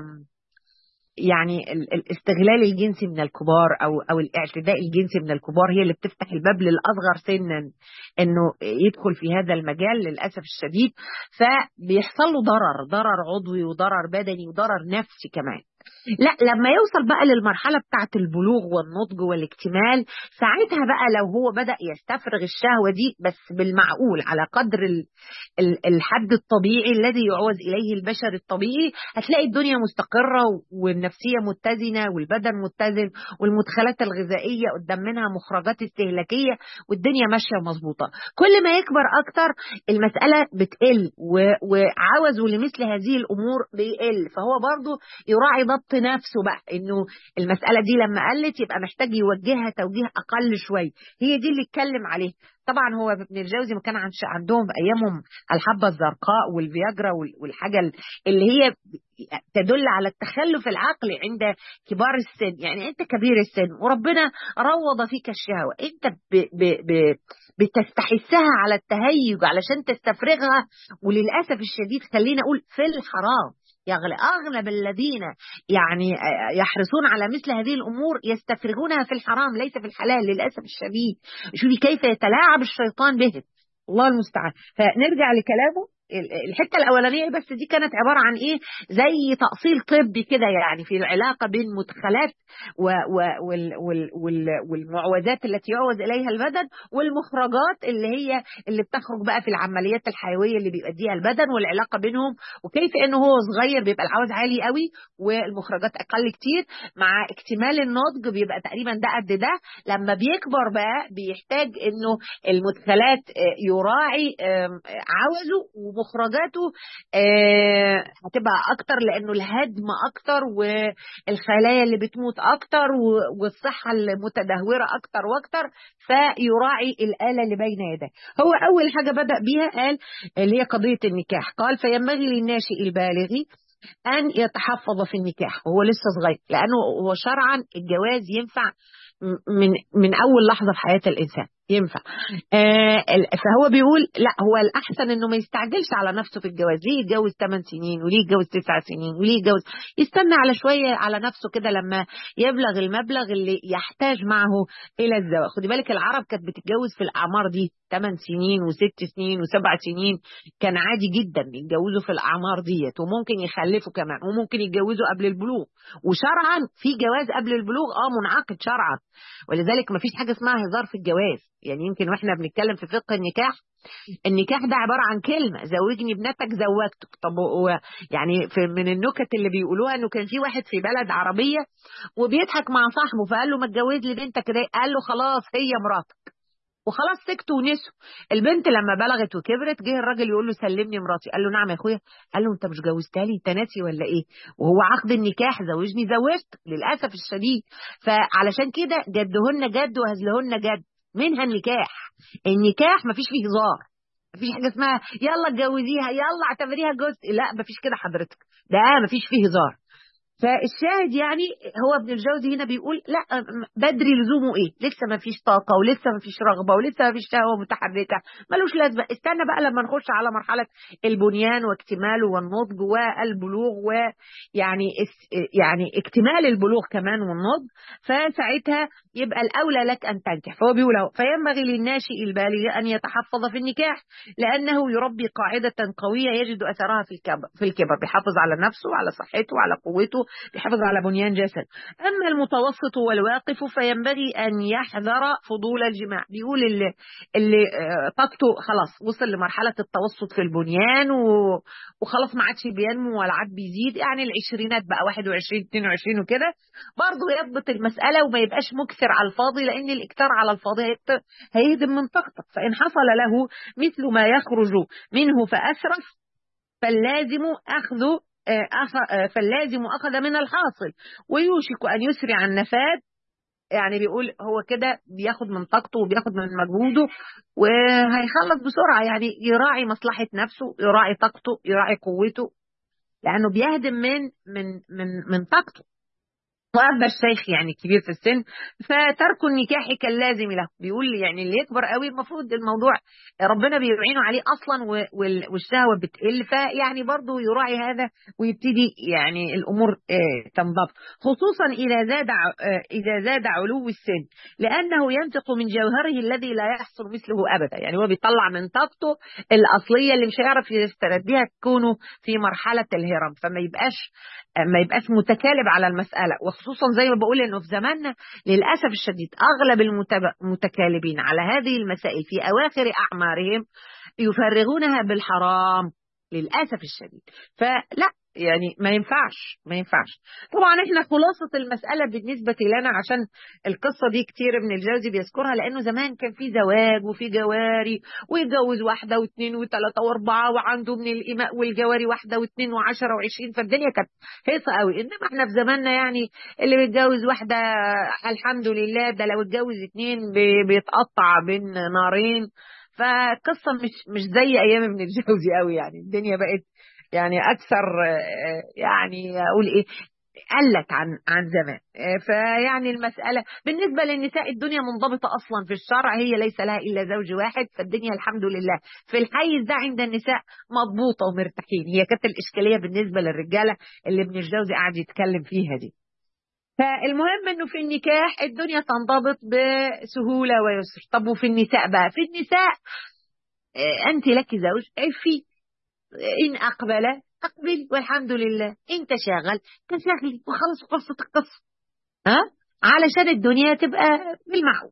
يعني الاستغلال الجنسي من الكبار او او الاعتداء الجنسي من الكبار هي اللي بتفتح الباب للاصغر سنا انه يدخل في هذا المجال للاسف الشديد فبيحصل له ضرر ضرر عضوي وضرر بدني وضرر نفسي كمان لا لما يوصل بقى للمرحله بتاعه البلوغ والنضج والاكتمال ساعتها بقى لو هو بدا يستفرغ الشهوه دي بس بالمعقول على قدر الحد الطبيعي الذي يعوز اليه البشر الطبيعي هتلاقي الدنيا مستقره والنفسيه متزنه والبدن متزن والمدخلات الغذائيه قدام منها مخرجات استهلاكيه والدنيا ماشيه مظبوطه كل ما يكبر اكتر المساله بتقل وعوزه لمثل هذه الامور بيقل فهو برضه يراعي ضبط نفسه بقى انه المساله دي لما قلت يبقى محتاج يوجهها توجيه اقل شويه هي دي اللي اتكلم عليها طبعا هو ابن الجوزي ما كان عندهم في ايامهم الحبه الزرقاء والفياجرا والحاجه اللي هي تدل على التخلف العقلي عند كبار السن يعني انت كبير السن وربنا روض فيك الشهوه انت ب ب ب بتستحسها على التهيج علشان تستفرغها وللاسف الشديد خلينا اقول في الحرام يغلى أغلب الذين يعني يحرصون على مثل هذه الأمور يستفرغونها في الحرام ليس في الحلال للأسف الشديد شوفي كيف يتلاعب الشيطان به الله المستعان فنرجع لكلامه الحته الاولانيه بس دي كانت عباره عن ايه زي تاصيل طبي كده يعني في العلاقه بين مدخلات و و وال وال وال والمعوذات التي يعوذ اليها البدن والمخرجات اللي هي اللي بتخرج بقى في العمليات الحيويه اللي بيؤديها البدن والعلاقه بينهم وكيف انه هو صغير بيبقى العوز عالي قوي والمخرجات اقل كتير مع اكتمال النضج بيبقى تقريبا ده قد ده لما بيكبر بقى بيحتاج انه المدخلات يراعي عوزه ومخرجاته هتبقى اكتر لانه الهدم اكتر والخلايا اللي بتموت اكتر والصحه المتدهوره اكتر واكتر فيراعي الاله اللي بين يديه هو اول حاجه بدا بيها قال اللي هي قضيه النكاح قال فينبغي للناشئ البالغ أن يتحفظ في النكاح وهو لسه صغير لأنه هو شرعا الجواز ينفع من من أول لحظة في حياة الإنسان ينفع آه فهو بيقول لا هو الأحسن إنه ما يستعجلش على نفسه في الجواز ليه يتجوز 8 سنين وليه يتجوز 9 سنين وليه يتجوز يستنى على شوية على نفسه كده لما يبلغ المبلغ اللي يحتاج معه إلى الزواج خدي بالك العرب كانت بتتجوز في الأعمار دي 8 سنين و6 سنين و7 سنين كان عادي جدا يتجوزوا في الأعمار ديت وممكن يخلفوا كمان وممكن يتجوزوا قبل البلوغ وشرعا في جواز قبل البلوغ اه منعقد شرعا ولذلك ما فيش حاجة اسمها هزار في الجواز يعني يمكن واحنا بنتكلم في فقه النكاح النكاح ده عبارة عن كلمة زوجني ابنتك زوجتك طب هو يعني في من النكت اللي بيقولوها انه كان في واحد في بلد عربية وبيضحك مع صاحبه فقال له ما تجوز لي بنتك ده قال له خلاص هي مراتك وخلاص سكتوا ونسوا البنت لما بلغت وكبرت جه الراجل يقول له سلمني مراتي قال له نعم يا اخويا قال له انت مش جوزتها لي انت ناسي ولا ايه وهو عقد النكاح زوجني زوجت للاسف الشديد فعلشان كده جدهن جد وهزلهن جد منها النكاح النكاح مفيش فيه هزار مفيش حاجه اسمها يلا اتجوزيها يلا اعتبريها جزء لا مفيش كده حضرتك ده مفيش فيه هزار فالشاهد يعني هو ابن الجوزي هنا بيقول لا بدري لزومه ايه لسه ما فيش طاقه ولسه ما فيش رغبه ولسه ما فيش شهوه متحركه ملوش لازمه استنى بقى لما نخش على مرحله البنيان واكتماله والنضج والبلوغ ويعني يعني اكتمال البلوغ كمان والنضج فساعتها يبقى الاولى لك ان تنكح فهو بيقول اهو فينبغي للناشئ البالغ ان يتحفظ في النكاح لانه يربي قاعده قويه يجد اثرها في الكبر في الكبر بيحافظ على نفسه وعلى صحته وعلى قوته بيحافظ على بنيان جسد أما المتوسط والواقف فينبغي أن يحذر فضول الجماع بيقول اللي, اللي طاقته خلاص وصل لمرحلة التوسط في البنيان و... وخلاص ما عادش بينمو ولا عاد بيزيد يعني العشرينات بقى 21 22 وكده برضه يضبط المسألة وما يبقاش مكثر على الفاضي لأن الإكثار على الفاضي هيهدم من طاقتك فإن حصل له مثل ما يخرج منه فأسرف فاللازم أخذ فاللازم أخذ من الحاصل ويوشك أن يسرع النفاد يعني بيقول هو كده بياخد من طاقته وبياخد من مجهوده وهيخلص بسرعة يعني يراعي مصلحة نفسه يراعي طاقته يراعي قوته لأنه بيهدم من من من من طاقته وأما الشيخ يعني كبير في السن فترك النكاح كاللازم له بيقول يعني اللي يكبر قوي المفروض الموضوع ربنا بيعينه عليه أصلا والشهوة بتقل فيعني برضه يراعي هذا ويبتدي يعني الأمور تنضبط خصوصا إذا زاد إذا زاد علو السن لأنه ينطق من جوهره الذي لا يحصل مثله أبدا يعني هو بيطلع من طاقته الأصلية اللي مش هيعرف يستردها تكونه في مرحلة الهرم فما يبقاش ما يبقاش متكالب على المسألة وخصوصا زي ما بقول انه في زماننا للأسف الشديد أغلب المتكالبين على هذه المسائل في أواخر أعمارهم يفرغونها بالحرام للأسف الشديد فلا يعني ما ينفعش ما ينفعش طبعا احنا خلاصة المسألة بالنسبة لنا عشان القصة دي كتير من الجوزي بيذكرها لأنه زمان كان في زواج وفي جواري ويتجوز واحدة واثنين وثلاثة وأربعة وعنده من الإماء والجواري واحدة واثنين وعشرة وعشرين فالدنيا كانت هيصة قوي إنما احنا في زماننا يعني اللي بيتجوز واحدة الحمد لله ده لو اتجوز اثنين بيتقطع بين نارين فقصة مش مش زي أيام ابن الجوزي قوي يعني الدنيا بقت يعني اكثر يعني اقول ايه قلت عن عن زمان فيعني المسألة بالنسبة للنساء الدنيا منضبطة أصلا في الشرع هي ليس لها إلا زوج واحد فالدنيا الحمد لله في الحيز ده عند النساء مضبوطة ومرتاحين هي كانت الإشكالية بالنسبة للرجالة اللي ابن الجوزي قاعد يتكلم فيها دي فالمهم انه في النكاح الدنيا تنضبط بسهولة ويسر طب وفي النساء بقى في النساء انت لك زوج عفي إن أقبل أقبل والحمد لله أنت شاغل تشغلي وخلص قصة القصة ها علشان الدنيا تبقى بالمعقول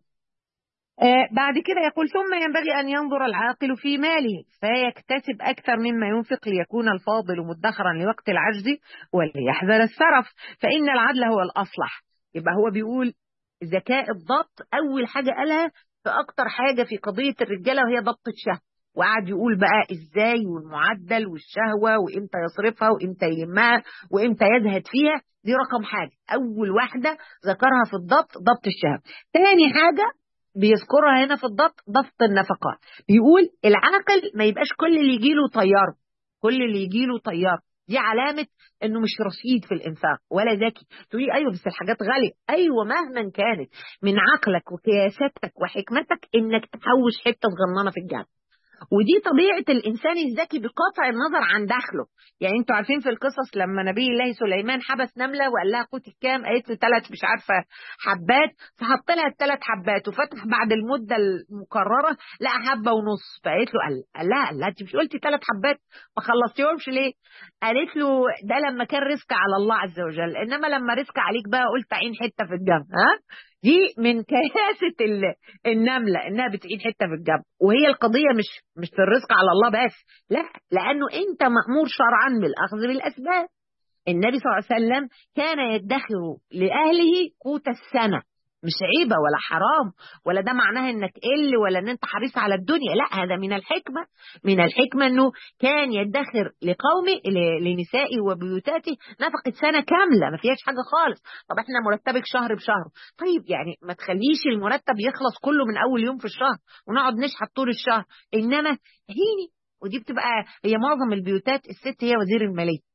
آه بعد كده يقول ثم ينبغي أن ينظر العاقل في ماله فيكتسب أكثر مما ينفق ليكون الفاضل مدخرا لوقت العجز وليحذر السرف فإن العدل هو الأصلح يبقى هو بيقول ذكاء الضبط أول حاجة قالها في أكتر حاجة في قضية الرجالة وهي ضبط الشهوة وقعد يقول بقى ازاي والمعدل والشهوة وامتى يصرفها وامتى يلمها وامتى يزهد فيها دي رقم حاجة أول واحدة ذكرها في الضبط ضبط الشهوة تاني حاجة بيذكرها هنا في الضبط ضبط النفقات بيقول العاقل ما يبقاش كل اللي يجيله طيار كل اللي يجيله طيار دي علامة انه مش رصيد في الانفاق ولا ذكي تقولي ايوه بس الحاجات غالية ايوه مهما كانت من عقلك وقياستك وحكمتك انك تحوش حتة صغننة في الجنة ودي طبيعة الإنسان الذكي بقطع النظر عن دخله يعني انتوا عارفين في القصص لما نبي الله سليمان حبس نملة وقال لها قوتي كام قالت له ثلاث مش عارفة حبات فحط لها الثلاث حبات وفتح بعد المدة المقررة لقى حبة ونص فقالت له قال, قال لها قال لها انت مش قلتي ثلاث حبات ما خلصتيهمش ليه قالت له ده لما كان رزق على الله عز وجل انما لما رزق عليك بقى قلت عين حتة في الجنة ها دي من كياسة النملة إنها بتعين حتة في الجنب وهي القضية مش مش في الرزق على الله بس لا لأنه أنت مأمور شرعا بالأخذ بالأسباب النبي صلى الله عليه وسلم كان يدخر لأهله قوت السنة مش عيبة ولا حرام ولا ده معناها انك قل ولا ان انت حريص على الدنيا لا هذا من الحكمة من الحكمة انه كان يدخر لقومه لنسائه وبيوتاته نفقة سنة كاملة ما فيهاش حاجة خالص طب احنا مرتبك شهر بشهر طيب يعني ما تخليش المرتب يخلص كله من اول يوم في الشهر ونقعد نشحت طول الشهر انما هيني ودي بتبقى هي معظم البيوتات الست هي وزير الماليه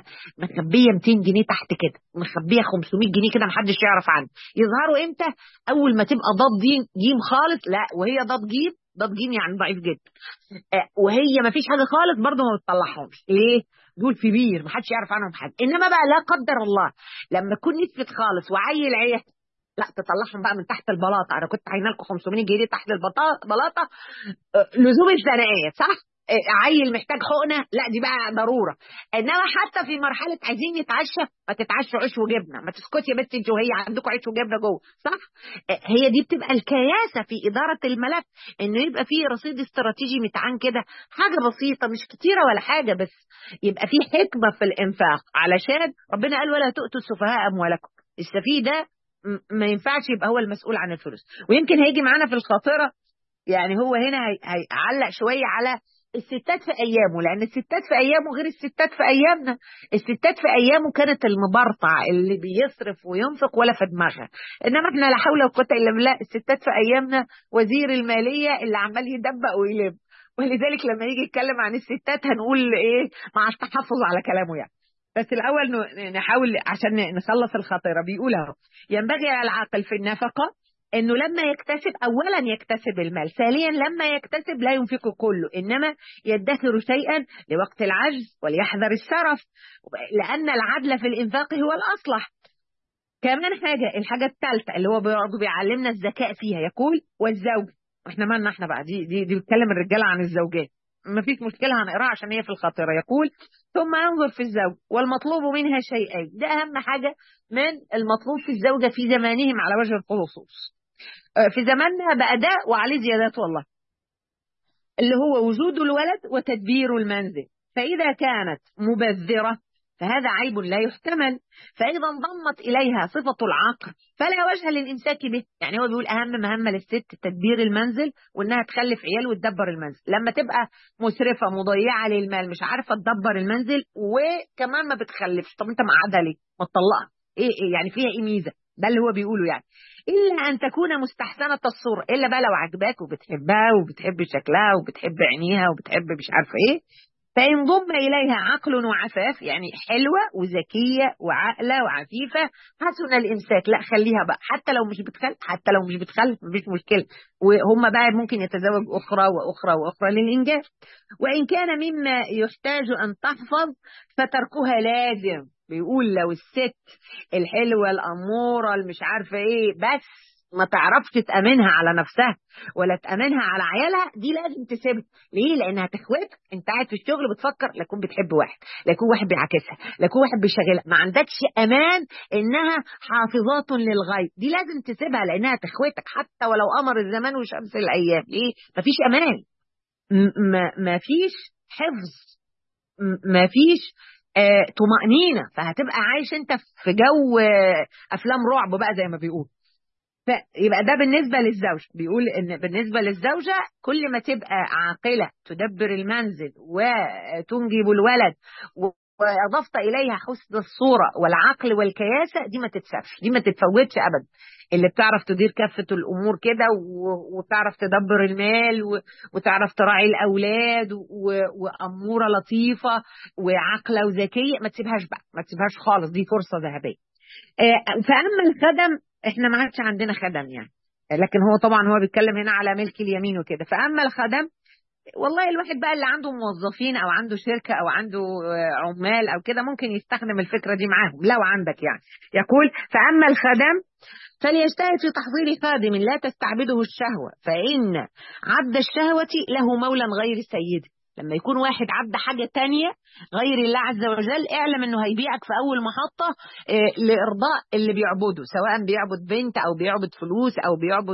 فمخبيه 200 جنيه تحت كده مخبيه 500 جنيه كده محدش يعرف عنه يظهروا امتى اول ما تبقى ضاد جيم جيم خالص لا وهي ضاد جيم ضاد جيم يعني ضعيف جدا وهي ما فيش حاجه خالص برضه ما بتطلعهمش ليه دول في بير محدش يعرف عنهم حاجه انما بقى لا قدر الله لما تكون نسبت خالص وعيل عيال لا تطلعهم بقى من تحت البلاطه انا كنت عاينه لكم 500 جنيه تحت البلاطه لزوم الثنائيه صح عيل محتاج حقنه لا دي بقى ضروره انما حتى في مرحله عايزين نتعشى ما تتعشوا عيش وجبنه ما تسكتي يا بنتي انتوا هي عندكم عيش وجبنه جوه صح هي دي بتبقى الكياسه في اداره الملف انه يبقى فيه رصيد استراتيجي متعان كده حاجه بسيطه مش كتيره ولا حاجه بس يبقى فيه حكمه في الانفاق علشان ربنا قال ولا تؤتوا السفهاء اموالكم السفيه ده ما ينفعش يبقى هو المسؤول عن الفلوس ويمكن هيجي معانا في الخاطره يعني هو هنا هيعلق شويه على الستات في ايامه لان الستات في ايامه غير الستات في ايامنا الستات في ايامه كانت المبرطع اللي بيصرف وينفق ولا في دماغها انما احنا لا حول ولا قوه الا بالله الستات في ايامنا وزير الماليه اللي عمال يدبق ويلم ولذلك لما يجي يتكلم عن الستات هنقول ايه مع التحفظ على كلامه يعني بس الاول نحاول عشان نخلص الخاطره بيقول اهو ينبغي على العاقل في النفقه انه لما يكتسب اولا يكتسب المال ثانيا لما يكتسب لا ينفقه كله انما يدخر شيئا لوقت العجز وليحذر السرف لان العدل في الانفاق هو الاصلح كمان حاجه الحاجه الثالثه اللي هو برضه بيعلمنا الذكاء فيها يقول والزوج احنا مالنا احنا بقى دي دي, دي بتكلم الرجاله عن الزوجات ما فيش مشكله هنقراها عشان هي في الخاطره يقول ثم ينظر في الزوج والمطلوب منها شيئين ده اهم حاجه من المطلوب في الزوجه في زمانهم على وجه الخصوص في زماننا بقى ده وعليه زيادات والله اللي هو وجود الولد وتدبير المنزل فإذا كانت مبذرة فهذا عيب لا يحتمل فإذا انضمت إليها صفة العقل فلا وجه للإمساك به يعني هو بيقول أهم مهمة للست تدبير المنزل وإنها تخلف عيال وتدبر المنزل لما تبقى مسرفة مضيعة للمال مش عارفة تدبر المنزل وكمان ما بتخلفش طب أنت معادة ليه؟ مطلقة إيه, إيه يعني فيها إيه ميزة ده اللي هو بيقوله يعني إلا أن تكون مستحسنة الصورة إلا بقى لو عجباك وبتحبها وبتحب شكلها وبتحب عينيها وبتحب مش عارفة إيه فإن ضم إليها عقل وعفاف يعني حلوة وذكية وعاقلة وعفيفة حسن الإمساك لا خليها بقى حتى لو مش بتخلف حتى لو مش بتخلف مفيش مشكلة وهم بقى ممكن يتزوج أخرى وأخرى وأخرى للإنجاب وإن كان مما يحتاج أن تحفظ فتركها لازم بيقول لو الست الحلوة الأمورة المش عارفة إيه بس ما تعرفش تأمنها على نفسها ولا تأمنها على عيالها دي لازم تسيبها ليه لأنها تخوتك أنت قاعد في الشغل بتفكر لا يكون بتحب واحد لا يكون واحد بيعاكسها لا يكون واحد بيشغلها ما عندكش أمان إنها حافظات للغيب دي لازم تسيبها لأنها تخوتك حتى ولو قمر الزمان وشمس الأيام ليه مفيش أمان ما فيش حفظ ما فيش آه طمأنينة فهتبقى عايش انت في جو آه افلام رعب بقى زي ما بيقول فيبقى ده بالنسبة للزوج بيقول ان بالنسبة للزوجة كل ما تبقى عاقلة تدبر المنزل وتنجب الولد واضفت اليها حسن الصورة والعقل والكياسة دي ما تتسابش دي ما تتفوتش ابدا اللي بتعرف تدير كافة الأمور كده وبتعرف تدبر المال وتعرف تراعي الأولاد وأمورة لطيفة وعاقلة وذكية ما تسيبهاش بقى ما تسيبهاش خالص دي فرصة ذهبية فأما الخدم احنا ما عادش عندنا خدم يعني لكن هو طبعا هو بيتكلم هنا على ملك اليمين وكده فأما الخدم والله الواحد بقى اللي عنده موظفين او عنده شركه او عنده عمال او كده ممكن يستخدم الفكره دي معاهم لو عندك يعني يقول فاما الخدم فليجتهد في تحضير خادم لا تستعبده الشهوه فان عبد الشهوه له مولى غير سيده لما يكون واحد عبد حاجة تانية غير الله عز وجل اعلم انه هيبيعك في اول محطة اه لارضاء اللي بيعبده سواء بيعبد بنت او بيعبد فلوس او بيعبد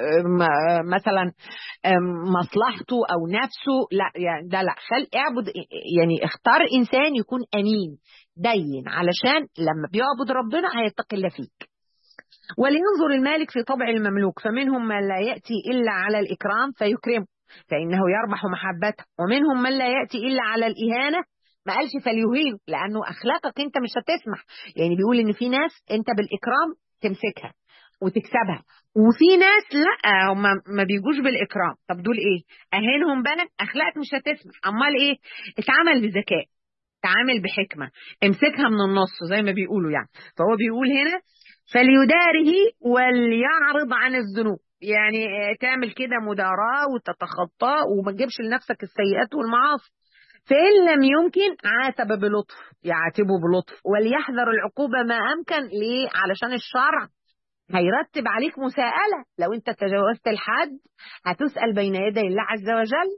اه مثلا اه مصلحته او نفسه لا يعني ده لا خل اعبد يعني اختار انسان يكون امين دين علشان لما بيعبد ربنا هيتقي الله فيك ولينظر المالك في طبع المملوك فمنهم من لا يأتي إلا على الإكرام فيكرمه فإنه يربح محبته ومنهم من لا يأتي إلا على الإهانة ما قالش فليهينه لأنه أخلاقك أنت مش هتسمح يعني بيقول إن في ناس أنت بالإكرام تمسكها وتكسبها وفي ناس لا هم ما بيجوش بالإكرام طب دول إيه أهينهم بقى أخلاقك مش هتسمح أمال إيه اتعامل بذكاء تعامل بحكمة امسكها من النص زي ما بيقولوا يعني فهو بيقول هنا فليداره وليعرض عن الذنوب يعني تعمل كده مداراة وتتخطاه وما تجيبش لنفسك السيئات والمعاصي فإن لم يمكن عاتب بلطف يعاتبه بلطف وليحذر العقوبة ما أمكن ليه علشان الشرع هيرتب عليك مساءلة لو أنت تجاوزت الحد هتسأل بين يدي الله عز وجل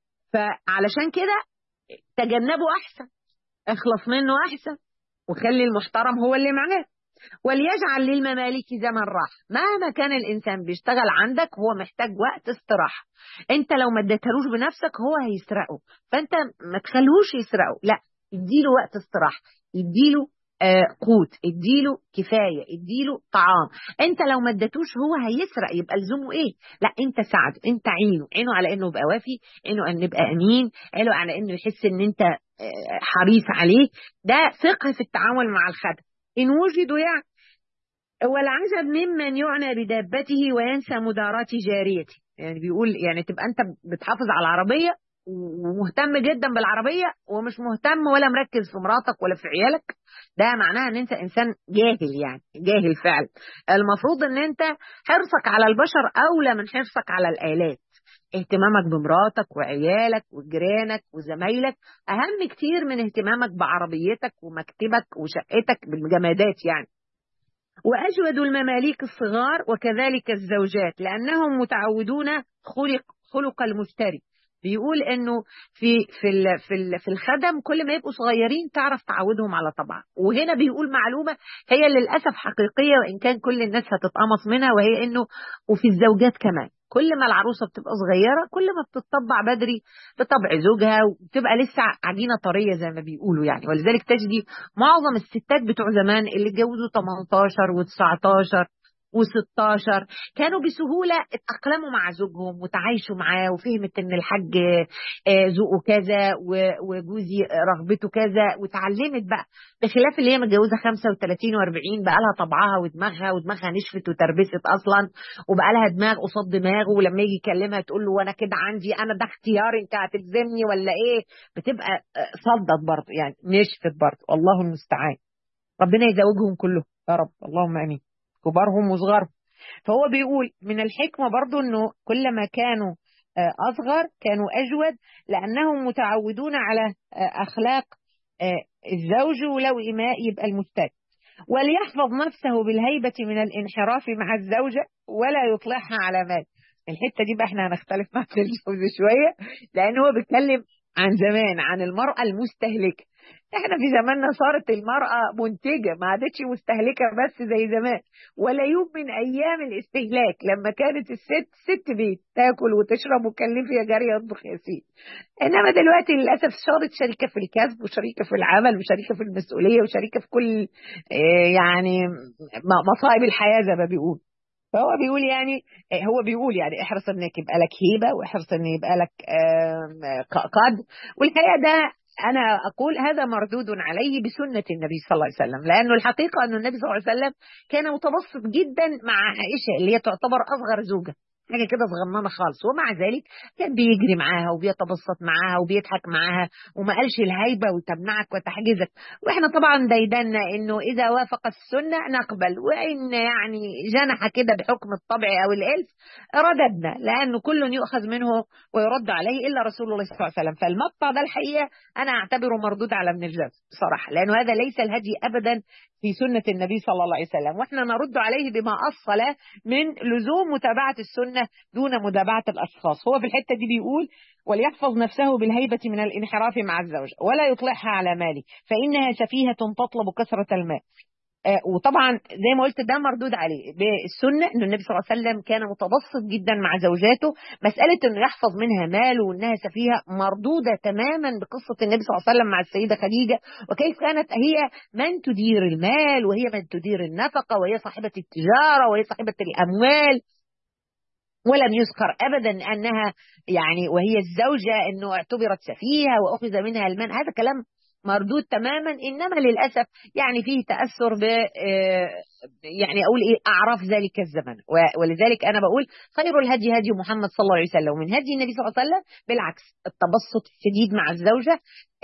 فعلشان كده تجنبه أحسن اخلص منه أحسن وخلي المحترم هو اللي معاه وليجعل للمماليك زمن راحة مهما كان الإنسان بيشتغل عندك هو محتاج وقت استراحة انت لو ما اديتهالوش بنفسك هو هيسرقه فانت ما تخلوش يسرقه لا اديله وقت استراحة اديله آه قوت اديله كفاية اديله طعام انت لو ما اديتوش هو هيسرق يبقى لزومه ايه لا انت ساعده انت عينه عينه على انه يبقى وافي عينه ان يبقى امين عينه على انه يحس ان انت آه حريص عليه ده فقه في التعامل مع الخدم إن وجدوا يعني والعجب ممن يعنى بدابته وينسى مدارات جاريته يعني بيقول يعني تبقى أنت بتحافظ على العربية ومهتم جدا بالعربية ومش مهتم ولا مركز في مراتك ولا في عيالك ده معناها ان انت انسان جاهل يعني جاهل فعلا المفروض ان انت حرصك على البشر اولى من حرصك على الالات اهتمامك بمراتك وعيالك وجيرانك وزمايلك اهم كتير من اهتمامك بعربيتك ومكتبك وشقتك بالجمادات يعني واجود المماليك الصغار وكذلك الزوجات لانهم متعودون خلق خلق المشتري بيقول انه في في في في الخدم كل ما يبقوا صغيرين تعرف تعودهم على طبعها وهنا بيقول معلومه هي للاسف حقيقيه وان كان كل الناس هتتقمص منها وهي انه وفي الزوجات كمان كل ما العروسه بتبقى صغيره كل ما بتطبع بدري بطبع زوجها وبتبقى لسه عجينه طريه زي ما بيقولوا يعني ولذلك تجدي معظم الستات بتوع زمان اللي اتجوزوا 18 و19 و16 كانوا بسهولة اتأقلموا مع زوجهم وتعايشوا معاه وفهمت ان الحج ذوقه كذا وجوزي رغبته كذا وتعلمت بقى بخلاف اللي هي متجوزة 35 و40 بقى لها طبعها ودماغها ودماغها نشفت وتربست اصلا وبقى لها دماغ قصاد دماغه ولما يجي يكلمها تقول له وانا كده عندي انا ده اختياري انت هتلزمني ولا ايه بتبقى صدت برضه يعني نشفت برضه الله المستعان ربنا يزوجهم كلهم يا رب اللهم امين كبارهم وصغارهم فهو بيقول من الحكمة برضو أنه كلما كانوا أصغر كانوا أجود لأنهم متعودون على أخلاق الزوج ولو إماء يبقى المستاذ وليحفظ نفسه بالهيبة من الانحراف مع الزوجة ولا يطلعها على مال الحتة دي بقى احنا هنختلف مع الجوز شوية لأن هو بيتكلم عن زمان عن المرأة المستهلكة احنا في زماننا صارت المرأة منتجة ما عادتش مستهلكة بس زي زمان ولا يوم من ايام الاستهلاك لما كانت الست ست بيت تاكل وتشرب وكلفي يا جارية اطبخ يا سيدي انما دلوقتي للاسف صارت شريكة في الكسب وشريكة في العمل وشريكة في المسؤولية وشريكة في كل اه يعني مصائب الحياة زي ما بيقول فهو بيقول يعني هو بيقول يعني احرص انك يبقى لك هيبه واحرص ان يبقى لك قد والحقيقه ده أنا أقول هذا مردود عليه بسنة النبي صلى الله عليه وسلم لأنه الحقيقة أن النبي صلى الله عليه وسلم كان متبسط جدا مع عائشة اللي هي تعتبر أصغر زوجة حاجه كده صغننه خالص ومع ذلك كان بيجري معاها وبيتبسط معاها وبيضحك معاها وما قالش الهيبه وتمنعك وتحجزك واحنا طبعا ديدنا انه اذا وافق السنه نقبل وان يعني جنح كده بحكم الطبع او الالف رددنا لانه كل يؤخذ منه ويرد عليه الا رسول الله صلى الله عليه وسلم فالمقطع ده الحقيقه انا اعتبره مردود على ابن الجوز بصراحه لانه هذا ليس الهدي ابدا في سنة النبي صلى الله عليه وسلم واحنا نرد عليه بما أصل من لزوم متابعة السنة دون متابعة الأشخاص هو في الحتة دي بيقول وليحفظ نفسه بالهيبة من الانحراف مع الزوج ولا يطلعها على ماله فإنها سفيهة تطلب كثرة المال وطبعا زي ما قلت ده مردود عليه بالسنه انه النبي صلى الله عليه وسلم كان متبسط جدا مع زوجاته مساله انه يحفظ منها ماله وانها سفيهه مردوده تماما بقصه النبي صلى الله عليه وسلم مع السيده خديجه وكيف كانت هي من تدير المال وهي من تدير النفقه وهي صاحبه التجاره وهي صاحبه الاموال ولم يذكر ابدا انها يعني وهي الزوجه انه اعتبرت سفيهه واخذ منها المال هذا كلام مردود تماما انما للاسف يعني فيه تاثر ب يعني اقول ايه اعراف ذلك الزمن ولذلك انا بقول خير الهدي هدي محمد صلى الله عليه وسلم ومن هدي النبي صلى الله عليه وسلم بالعكس التبسط الشديد مع الزوجه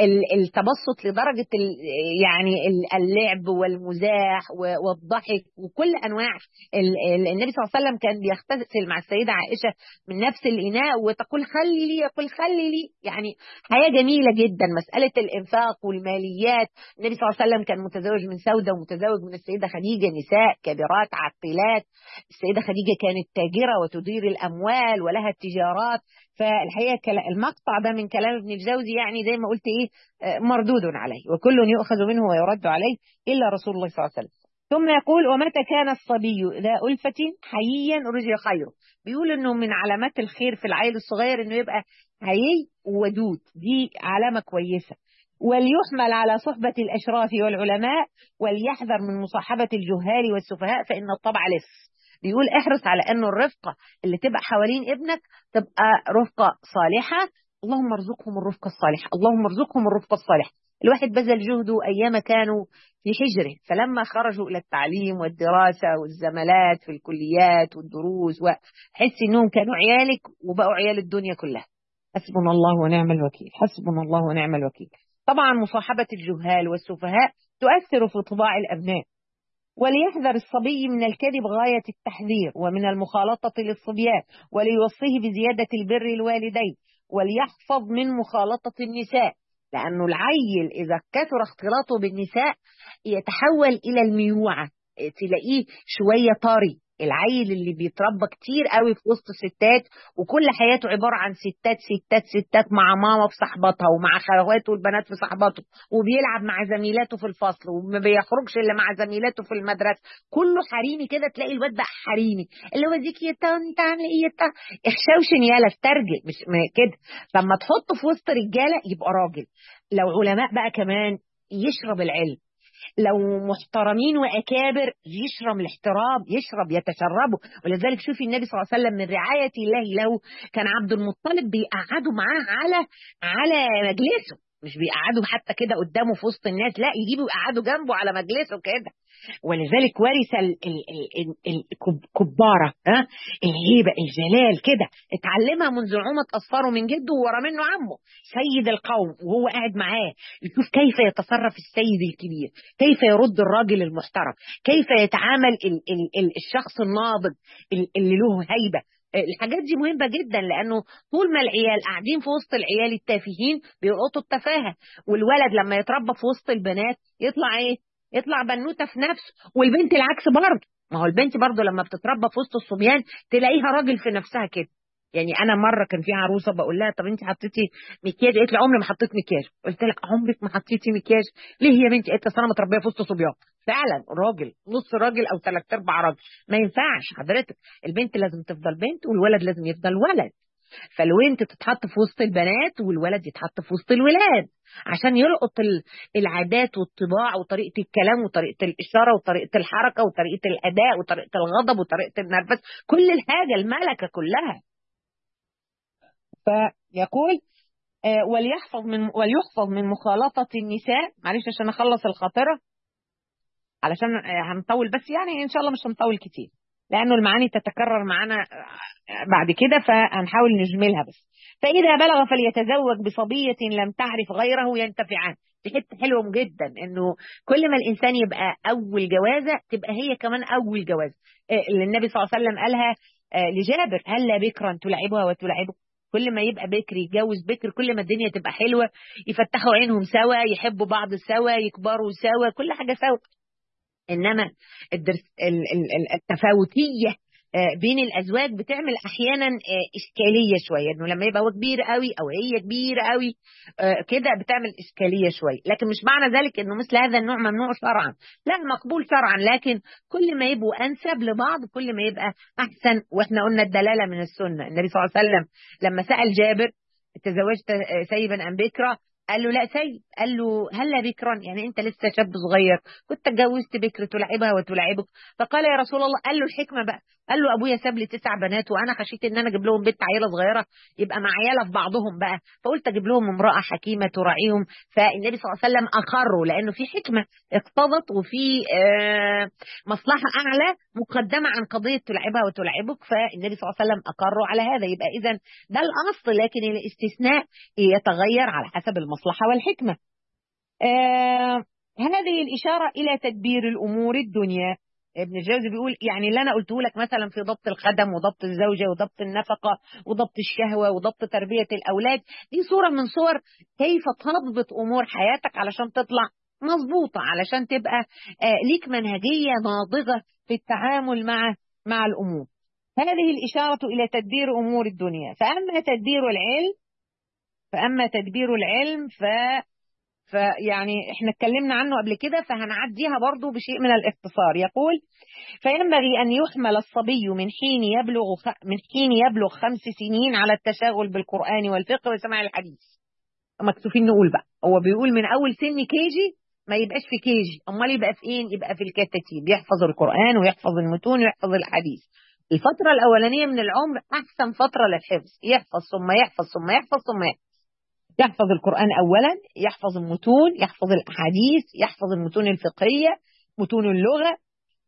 التبسط لدرجه يعني اللعب والمزاح والضحك وكل انواع النبي صلى الله عليه وسلم كان بيغتسل مع السيده عائشه من نفس الاناء وتقول خلي لي يقول خلي لي يعني حياه جميله جدا مساله الانفاق والماليات النبي صلى الله عليه وسلم كان متزوج من سوده ومتزوج من السيده خديجه نساء كبيرات عاقلات السيده خديجه كانت تاجره وتدير الاموال ولها التجارات فالحقيقه المقطع ده من كلام ابن الجوزي يعني زي ما قلت ايه مردود عليه وكل يؤخذ منه ويرد عليه الا رسول الله صلى الله عليه وسلم ثم يقول ومتى كان الصبي ذا ألفة حييا رجي خيره بيقول انه من علامات الخير في العيل الصغير انه يبقى حيي ودود دي علامة كويسة وليحمل على صحبة الأشراف والعلماء وليحذر من مصاحبة الجهال والسفهاء فإن الطبع لص بيقول احرص على أن الرفقة اللي تبقى حوالين ابنك تبقى رفقة صالحة اللهم ارزقهم الرفقة الصالحة اللهم ارزقهم الرفقة الصالحة الواحد بذل جهده أيام كانوا في حجره فلما خرجوا إلى التعليم والدراسة والزملات في الكليات والدروس وحس إنهم كانوا عيالك وبقوا عيال الدنيا كلها حسبنا الله ونعم الوكيل حسبنا الله ونعم الوكيل طبعا مصاحبة الجهال والسفهاء تؤثر في طباع الأبناء وليحذر الصبي من الكذب غاية التحذير ومن المخالطة للصبيان وليوصيه بزيادة البر الوالدين وليحفظ من مخالطة النساء لأنه العيل إذا كثر اختلاطه بالنساء يتحول إلى الميوعة تلاقيه شوية طري العيل اللي بيتربى كتير قوي في وسط الستات وكل حياته عباره عن ستات ستات ستات مع ماما في صحباتها ومع خواته البنات في صحباته وبيلعب مع زميلاته في الفصل وما بيخرجش الا مع زميلاته في المدرسه كله حريمي كده تلاقي الواد بقى حريمي اللي هو زيك يا انت عامل ايه يا اخشوشن يالا استرجل مش كده لما تحطه في وسط رجاله يبقى راجل لو علماء بقى كمان يشرب العلم لو محترمين واكابر يشرب الاحترام يشرب يتشربوا ولذلك شوفي النبي صلى الله عليه وسلم من رعايه الله له كان عبد المطلب بيقعدوا معاه على على مجلسه مش بيقعدوا حتى كده قدامه في وسط الناس لا يجيبوا يقعدوا جنبه على مجلسه كده ولذلك ورث الكبارة ها الهيبة الجلال كده اتعلمها منذ عمة أصفاره من جده ورا منه عمه سيد القوم وهو قاعد معاه يشوف كيف يتصرف السيد الكبير كيف يرد الراجل المحترم كيف يتعامل ال ال ال الشخص الناضج اللي له هيبة الحاجات دي مهمة جدا لأنه طول ما العيال قاعدين في وسط العيال التافهين بيلقطوا التفاهة والولد لما يتربى في وسط البنات يطلع إيه يطلع بنوته في نفسه والبنت العكس برضه ما هو البنت برضه لما بتتربى في وسط الصبيان تلاقيها راجل في نفسها كده يعني انا مره كان في عروسه بقول لها طب انت حطيتي مكياج قالت لي عمري ما حطيت مكياج قلت لها عمرك ما حطيتي مكياج ليه يا بنتي قالت لي انا متربيه في وسط صبيان فعلا راجل نص راجل او ثلاث ارباع راجل ما ينفعش حضرتك البنت لازم تفضل بنت والولد لازم يفضل ولد فالبنت تتحط في وسط البنات والولد يتحط في وسط الولاد عشان يلقط العادات والطباع وطريقه الكلام وطريقه الاشاره وطريقه الحركه وطريقه الاداء وطريقه الغضب وطريقه النرفز كل الحاجه الملكه كلها فيقول آه وليحفظ من وليحفظ من مخالطه النساء معلش عشان اخلص الخاطره علشان آه هنطول بس يعني ان شاء الله مش هنطول كتير لانه المعاني تتكرر معانا بعد كده فهنحاول نجملها بس فاذا بلغ فليتزوج بصبيه لم تعرف غيره ينتفعان دي حته حلوه جدا انه كل ما الانسان يبقى اول جوازه تبقى هي كمان اول جوازه اللي النبي صلى الله عليه وسلم قالها لجابر هلا بكرا تلعبها وتلعبك كل ما يبقى بكر يتجوز بكر كل ما الدنيا تبقى حلوه يفتحوا عينهم سوا يحبوا بعض سوا يكبروا سوا كل حاجه سوا انما الدرس التفاوتيه بين الازواج بتعمل احيانا اشكاليه شويه انه لما يبقى هو كبير قوي او هي كبيره قوي كده بتعمل اشكاليه شويه لكن مش معنى ذلك انه مثل هذا النوع ممنوع شرعا لا مقبول شرعا لكن كل ما يبقوا انسب لبعض كل ما يبقى احسن واحنا قلنا الدلاله من السنه النبي صلى الله عليه وسلم لما سال جابر تزوجت سيبا ام بكرا قال له لا سيد قال له هلا بكرا يعني انت لسه شاب صغير كنت اتجوزت بكر تلعبها وتلعبك فقال يا رسول الله قال له الحكمه بقى قال له ابويا ساب لي تسع بنات وانا خشيت ان انا اجيب لهم بنت عيله صغيره يبقى مع عياله في بعضهم بقى فقلت اجيب لهم امراه حكيمه تراعيهم فالنبي صلى الله عليه وسلم اقروا لانه في حكمه اقتضت وفي آه مصلحه اعلى مقدمه عن قضيه تلعبها وتلعبك فالنبي صلى الله عليه وسلم اقروا على هذا يبقى اذا ده الاصل لكن الاستثناء يتغير على حسب المصلحه والحكمه آه هذه الاشاره الى تدبير الامور الدنيا ابن الجوزي بيقول يعني اللي انا قلته لك مثلا في ضبط الخدم وضبط الزوجه وضبط النفقه وضبط الشهوه وضبط تربيه الاولاد دي صوره من صور كيف تضبط امور حياتك علشان تطلع مظبوطه علشان تبقى آه ليك منهجيه ناضجه في التعامل مع مع الامور هذه الاشاره الى تدبير امور الدنيا فاما تدبير العلم فاما تدبير العلم ف فيعني احنا اتكلمنا عنه قبل كده فهنعديها برضو بشيء من الاختصار يقول فينبغي ان يحمل الصبي من حين يبلغ خ... من حين يبلغ خمس سنين على التشاغل بالقران والفقه وسماع الحديث مكسوفين نقول بقى هو بيقول من اول سن كيجي ما يبقاش في كيجي امال يبقى في ايه يبقى في الكتاتيب يحفظ القران ويحفظ المتون ويحفظ الحديث الفتره الاولانيه من العمر احسن فتره للحفظ يحفظ ثم يحفظ ثم يحفظ ثم يحفظ يحفظ القرآن أولا يحفظ المتون يحفظ الأحاديث يحفظ المتون الفقهية متون اللغة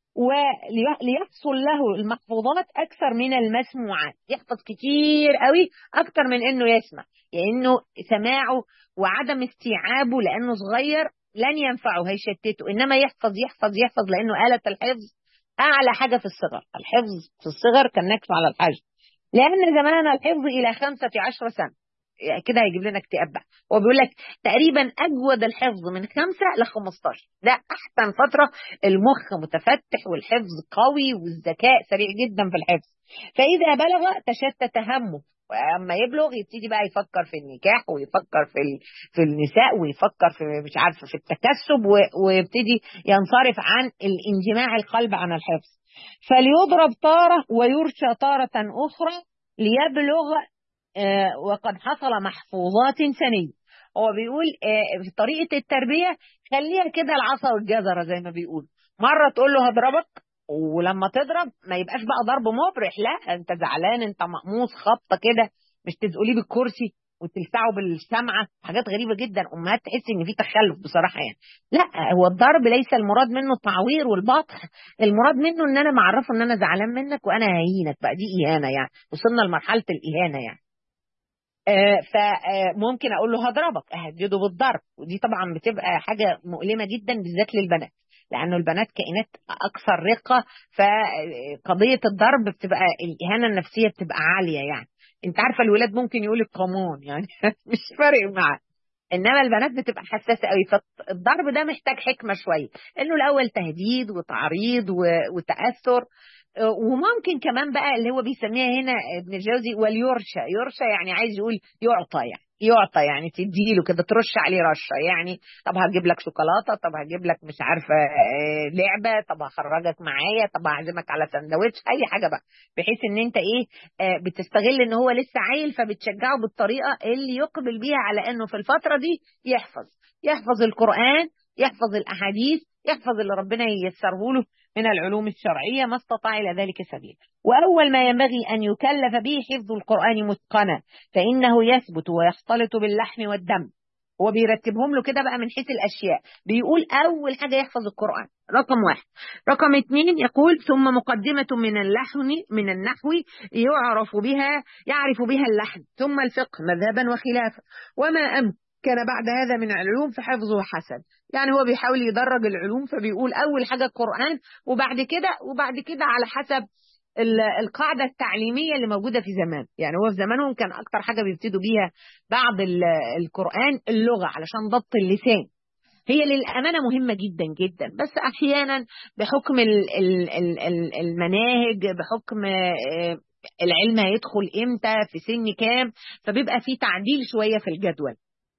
وليحصل له المحفوظات أكثر من المسموعات يحفظ كتير قوي أكثر من إنه يسمع لأنه يعني سماعه وعدم استيعابه لأنه صغير لن ينفعه هيشتته إنما يحفظ يحفظ يحفظ لأنه آلة الحفظ أعلى حاجة في الصغر الحفظ في الصغر كالنكس على الحجر لأن زمان الحفظ إلى خمسة عشر سنة كده هيجيب لنا اكتئاب بقى هو بيقول لك تقريبا اجود الحفظ من خمسة ل 15 ده احسن فتره المخ متفتح والحفظ قوي والذكاء سريع جدا في الحفظ فاذا بلغ تشتت همه واما يبلغ يبتدي بقى يفكر في النكاح ويفكر في في النساء ويفكر في مش عارفه في التكسب ويبتدي ينصرف عن الانجماع القلب عن الحفظ فليضرب طاره ويرشى طاره اخرى ليبلغ آه وقد حصل محفوظات سنية هو بيقول آه في طريقة التربية خليها كده العصا والجزرة زي ما بيقول مرة تقول له هضربك ولما تضرب ما يبقاش بقى ضرب مبرح لا انت زعلان انت مقموص خبطة كده مش تزقليه بالكرسي وتلسعه بالشمعة حاجات غريبة جدا أمهات تحس إن في تخلف بصراحة يعني لا هو الضرب ليس المراد منه التعوير والبطح المراد منه إن أنا معرفه إن أنا زعلان منك وأنا ههينك بقى دي إهانة يعني وصلنا لمرحلة الإهانة يعني فممكن اقول له هضربك اهدده بالضرب ودي طبعا بتبقى حاجه مؤلمه جدا بالذات للبنات لانه البنات كائنات اكثر رقه فقضيه الضرب بتبقى الاهانه النفسيه بتبقى عاليه يعني انت عارفه الولاد ممكن يقول القانون يعني مش فارق معاه انما البنات بتبقى حساسه قوي فالضرب ده محتاج حكمه شويه انه الاول تهديد وتعريض وتاثر وممكن كمان بقى اللي هو بيسميها هنا ابن الجوزي واليرشى يرشى يعني عايز يقول يعطى يعني يعطى يعني تديله كده ترش عليه رشه يعني طب هجيب لك شوكولاته طب هجيب لك مش عارفه لعبه طب هخرجك معايا طب هعزمك على سندوتش اي حاجه بقى بحيث ان انت ايه بتستغل ان هو لسه عيل فبتشجعه بالطريقه اللي يقبل بيها على انه في الفتره دي يحفظ يحفظ القران يحفظ الاحاديث يحفظ اللي ربنا ييسره له من العلوم الشرعية ما استطاع إلى ذلك سبيل وأول ما ينبغي أن يكلف به حفظ القرآن متقنا فإنه يثبت ويختلط باللحم والدم هو بيرتبهم له كده بقى من حيث الأشياء بيقول أول حاجة يحفظ القرآن رقم واحد رقم اثنين يقول ثم مقدمة من اللحن من النحو يعرف بها يعرف بها اللحن ثم الفقه مذهبا وخلافا وما أم كان بعد هذا من العلوم فحفظه حسن يعني هو بيحاول يدرج العلوم فبيقول أول حاجة القرآن وبعد كده وبعد كده على حسب القاعدة التعليمية اللي موجودة في زمان يعني هو في زمانهم كان أكتر حاجة بيبتدوا بيها بعد القرآن اللغة علشان ضبط اللسان هي للأمانة مهمة جدا جدا بس أحيانا بحكم المناهج بحكم العلم هيدخل امتى في سن كام فبيبقى في تعديل شوية في الجدول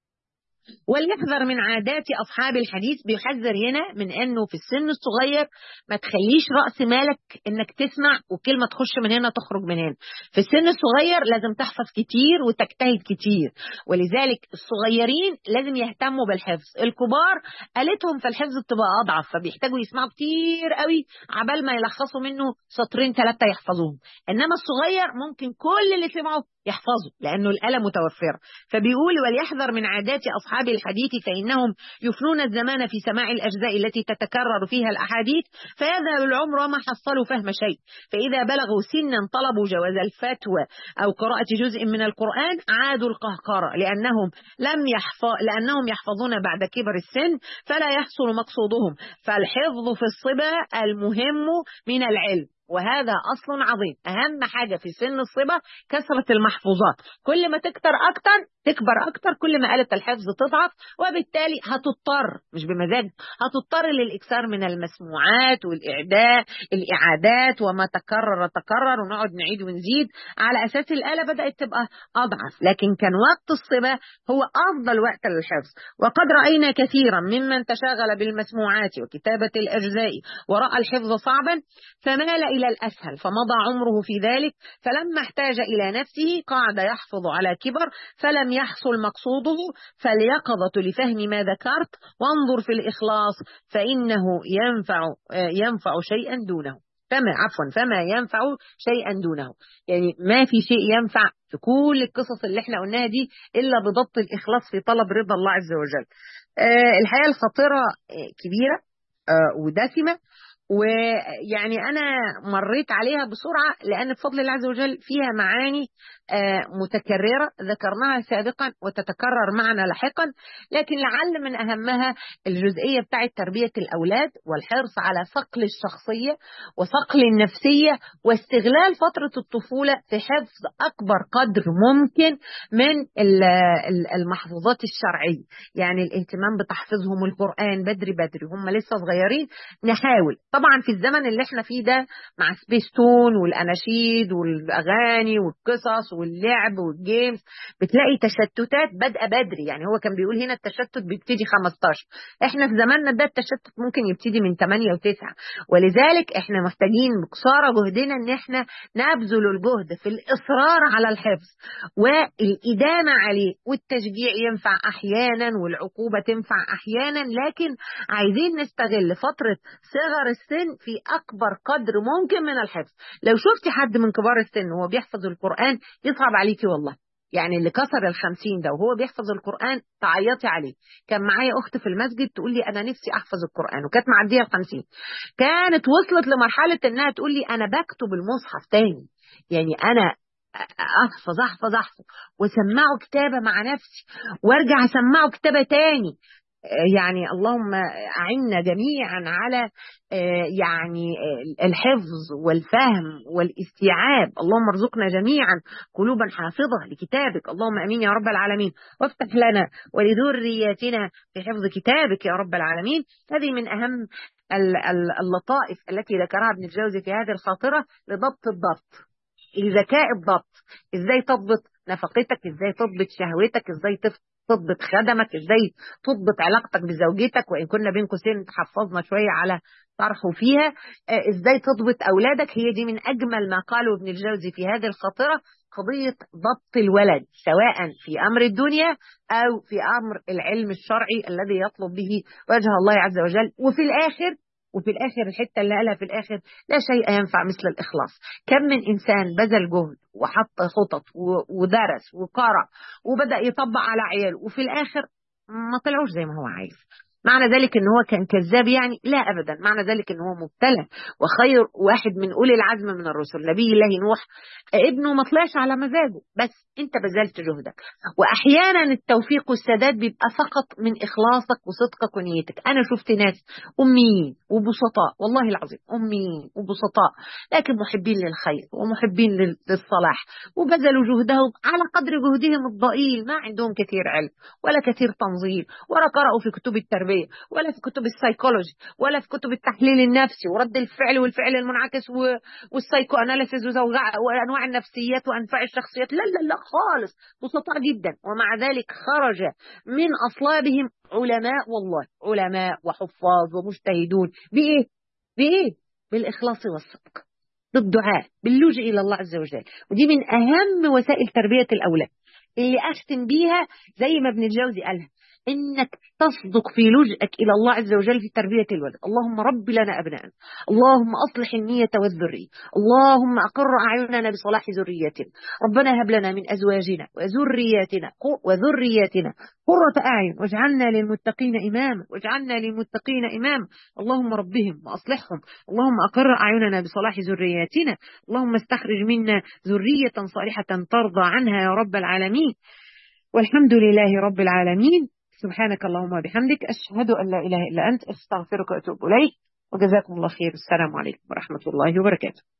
وليحذر من عادات أصحاب الحديث بيحذر هنا من أنه في السن الصغير ما تخليش رأس مالك أنك تسمع وكلمة تخش من هنا تخرج من هنا في السن الصغير لازم تحفظ كتير وتجتهد كتير ولذلك الصغيرين لازم يهتموا بالحفظ الكبار قالتهم في الحفظ بتبقى أضعف فبيحتاجوا يسمعوا كتير قوي عبال ما يلخصوا منه سطرين ثلاثة يحفظوهم إنما الصغير ممكن كل اللي سمعه يحفظه لأنه الآلة متوفرة فبيقول وليحذر من عادات أصحاب الحديث فإنهم يفنون الزمان في سماع الأجزاء التي تتكرر فيها الأحاديث فيذهب العمر وما حصلوا فهم شيء فإذا بلغوا سنا طلبوا جواز الفتوى أو قراءة جزء من القرآن عادوا القهقرة لأنهم لم يحفظ لأنهم يحفظون بعد كبر السن فلا يحصل مقصودهم فالحفظ في الصبا المهم من العلم وهذا أصل عظيم أهم حاجة في سن الصبا كثرة المحفوظات كل ما تكتر أكتر تكبر أكتر كل ما آلة الحفظ تضعف وبالتالي هتضطر مش بمزاج هتضطر للإكثار من المسموعات والإعداء الإعادات وما تكرر تكرر ونقعد نعيد ونزيد على أساس الآلة بدأت تبقى أضعف لكن كان وقت الصبا هو أفضل وقت للحفظ وقد رأينا كثيرا ممن تشاغل بالمسموعات وكتابة الأجزاء ورأى الحفظ صعبا فمال إلى الأسهل فمضى عمره في ذلك فلما احتاج إلى نفسه قعد يحفظ على كبر فلم يحصل مقصوده فاليقظة لفهم ما ذكرت وانظر في الإخلاص فإنه ينفع ينفع شيئا دونه فما عفوا فما ينفع شيئا دونه يعني ما في شيء ينفع في كل القصص اللي احنا قلناها دي إلا بضبط الإخلاص في طلب رضا الله عز وجل آه الحياة الخطيرة كبيرة آه ودسمة ويعني أنا مريت عليها بسرعة لأن بفضل الله عز وجل فيها معاني متكررة ذكرناها سابقا وتتكرر معنا لاحقا لكن لعل من أهمها الجزئية بتاعة تربية الأولاد والحرص على صقل الشخصية وصقل النفسية واستغلال فترة الطفولة في حفظ أكبر قدر ممكن من المحفوظات الشرعية يعني الاهتمام بتحفيظهم القرآن بدري بدري هم لسه صغيرين نحاول طبعا في الزمن اللي احنا فيه ده مع سبيستون والأناشيد والأغاني والقصص واللعب والجيمز بتلاقي تشتتات بادئه بدري يعني هو كان بيقول هنا التشتت بيبتدي 15 احنا في زماننا ده التشتت ممكن يبتدي من 8 و9 ولذلك احنا محتاجين بقصارى جهدنا ان احنا نبذل الجهد في الاصرار على الحفظ والادامه عليه والتشجيع ينفع احيانا والعقوبه تنفع احيانا لكن عايزين نستغل فتره صغر السن في اكبر قدر ممكن من الحفظ لو شفتي حد من كبار السن وهو بيحفظ القران يصعب عليكي والله يعني اللي كسر الخمسين ده وهو بيحفظ القرآن تعيطي عليه كان معايا أخت في المسجد تقول لي أنا نفسي أحفظ القرآن وكانت معدية الخمسين كانت وصلت لمرحلة إنها تقول لي أنا بكتب المصحف تاني يعني أنا احفظ احفظ احفظ واسمعه كتابه مع نفسي وارجع اسمعه كتابه تاني يعني اللهم أعنا جميعا على يعني الحفظ والفهم والاستيعاب اللهم ارزقنا جميعا قلوبا حافظة لكتابك اللهم أمين يا رب العالمين وافتح لنا ولذرياتنا في حفظ كتابك يا رب العالمين هذه من أهم اللطائف التي ذكرها ابن الجوزي في هذه الخاطرة لضبط الضبط الذكاء الضبط ازاي تضبط نفقتك ازاي تضبط شهوتك ازاي تضبط خدمك ازاي تضبط علاقتك بزوجتك وان كنا بين قوسين تحفظنا شويه على طرحه فيها ازاي تضبط اولادك هي دي من اجمل ما قاله ابن الجوزي في هذه الخاطره قضيه ضبط الولد سواء في امر الدنيا او في امر العلم الشرعي الذي يطلب به وجه الله عز وجل وفي الاخر وفي الآخر الحتة اللي قالها في الآخر لا شيء ينفع مثل الإخلاص كم من إنسان بذل جهد وحط خطط ودرس وقرأ وبدأ يطبق على عياله وفي الآخر ما طلعوش زي ما هو عايز معنى ذلك ان هو كان كذاب يعني لا ابدا معنى ذلك ان هو مبتلى وخير واحد من اولي العزم من الرسل نبي الله نوح ابنه ما طلعش على مزاجه بس انت بذلت جهدك واحيانا التوفيق والسداد بيبقى فقط من اخلاصك وصدقك ونيتك انا شفت ناس اميين وبسطاء والله العظيم اميين وبسطاء لكن محبين للخير ومحبين للصلاح وبذلوا جهدهم على قدر جهدهم الضئيل ما عندهم كثير علم ولا كثير تنظيم ولا قرأوا في كتب التربيه ولا في كتب السايكولوجي ولا في كتب التحليل النفسي ورد الفعل والفعل المنعكس والسايكو اناليسيس وانواع النفسيات وانواع الشخصيات لا لا لا خالص بسطاء جدا ومع ذلك خرج من اصلابهم علماء والله علماء وحفاظ ومجتهدون بايه؟ بايه؟ بالاخلاص والصدق بالدعاء باللجوء الى الله عز وجل ودي من اهم وسائل تربيه الاولاد اللي اختم بيها زي ما ابن الجوزي قالها انك تصدق في لجئك الى الله عز وجل في تربيه الولد، اللهم رب لنا ابناء، اللهم اصلح النيه والذريه، اللهم اقر اعيننا بصلاح ذريتنا، ربنا هب لنا من ازواجنا وذرياتنا وذرياتنا قرة اعين واجعلنا للمتقين اماما، واجعلنا للمتقين اماما، اللهم ربهم واصلحهم، اللهم اقر اعيننا بصلاح ذرياتنا، اللهم استخرج منا ذريه صالحه ترضى عنها يا رب العالمين. والحمد لله رب العالمين سبحانك اللهم وبحمدك أشهد أن لا إله إلا أنت أستغفرك وأتوب إليك وجزاكم الله خير السلام عليكم ورحمة الله وبركاته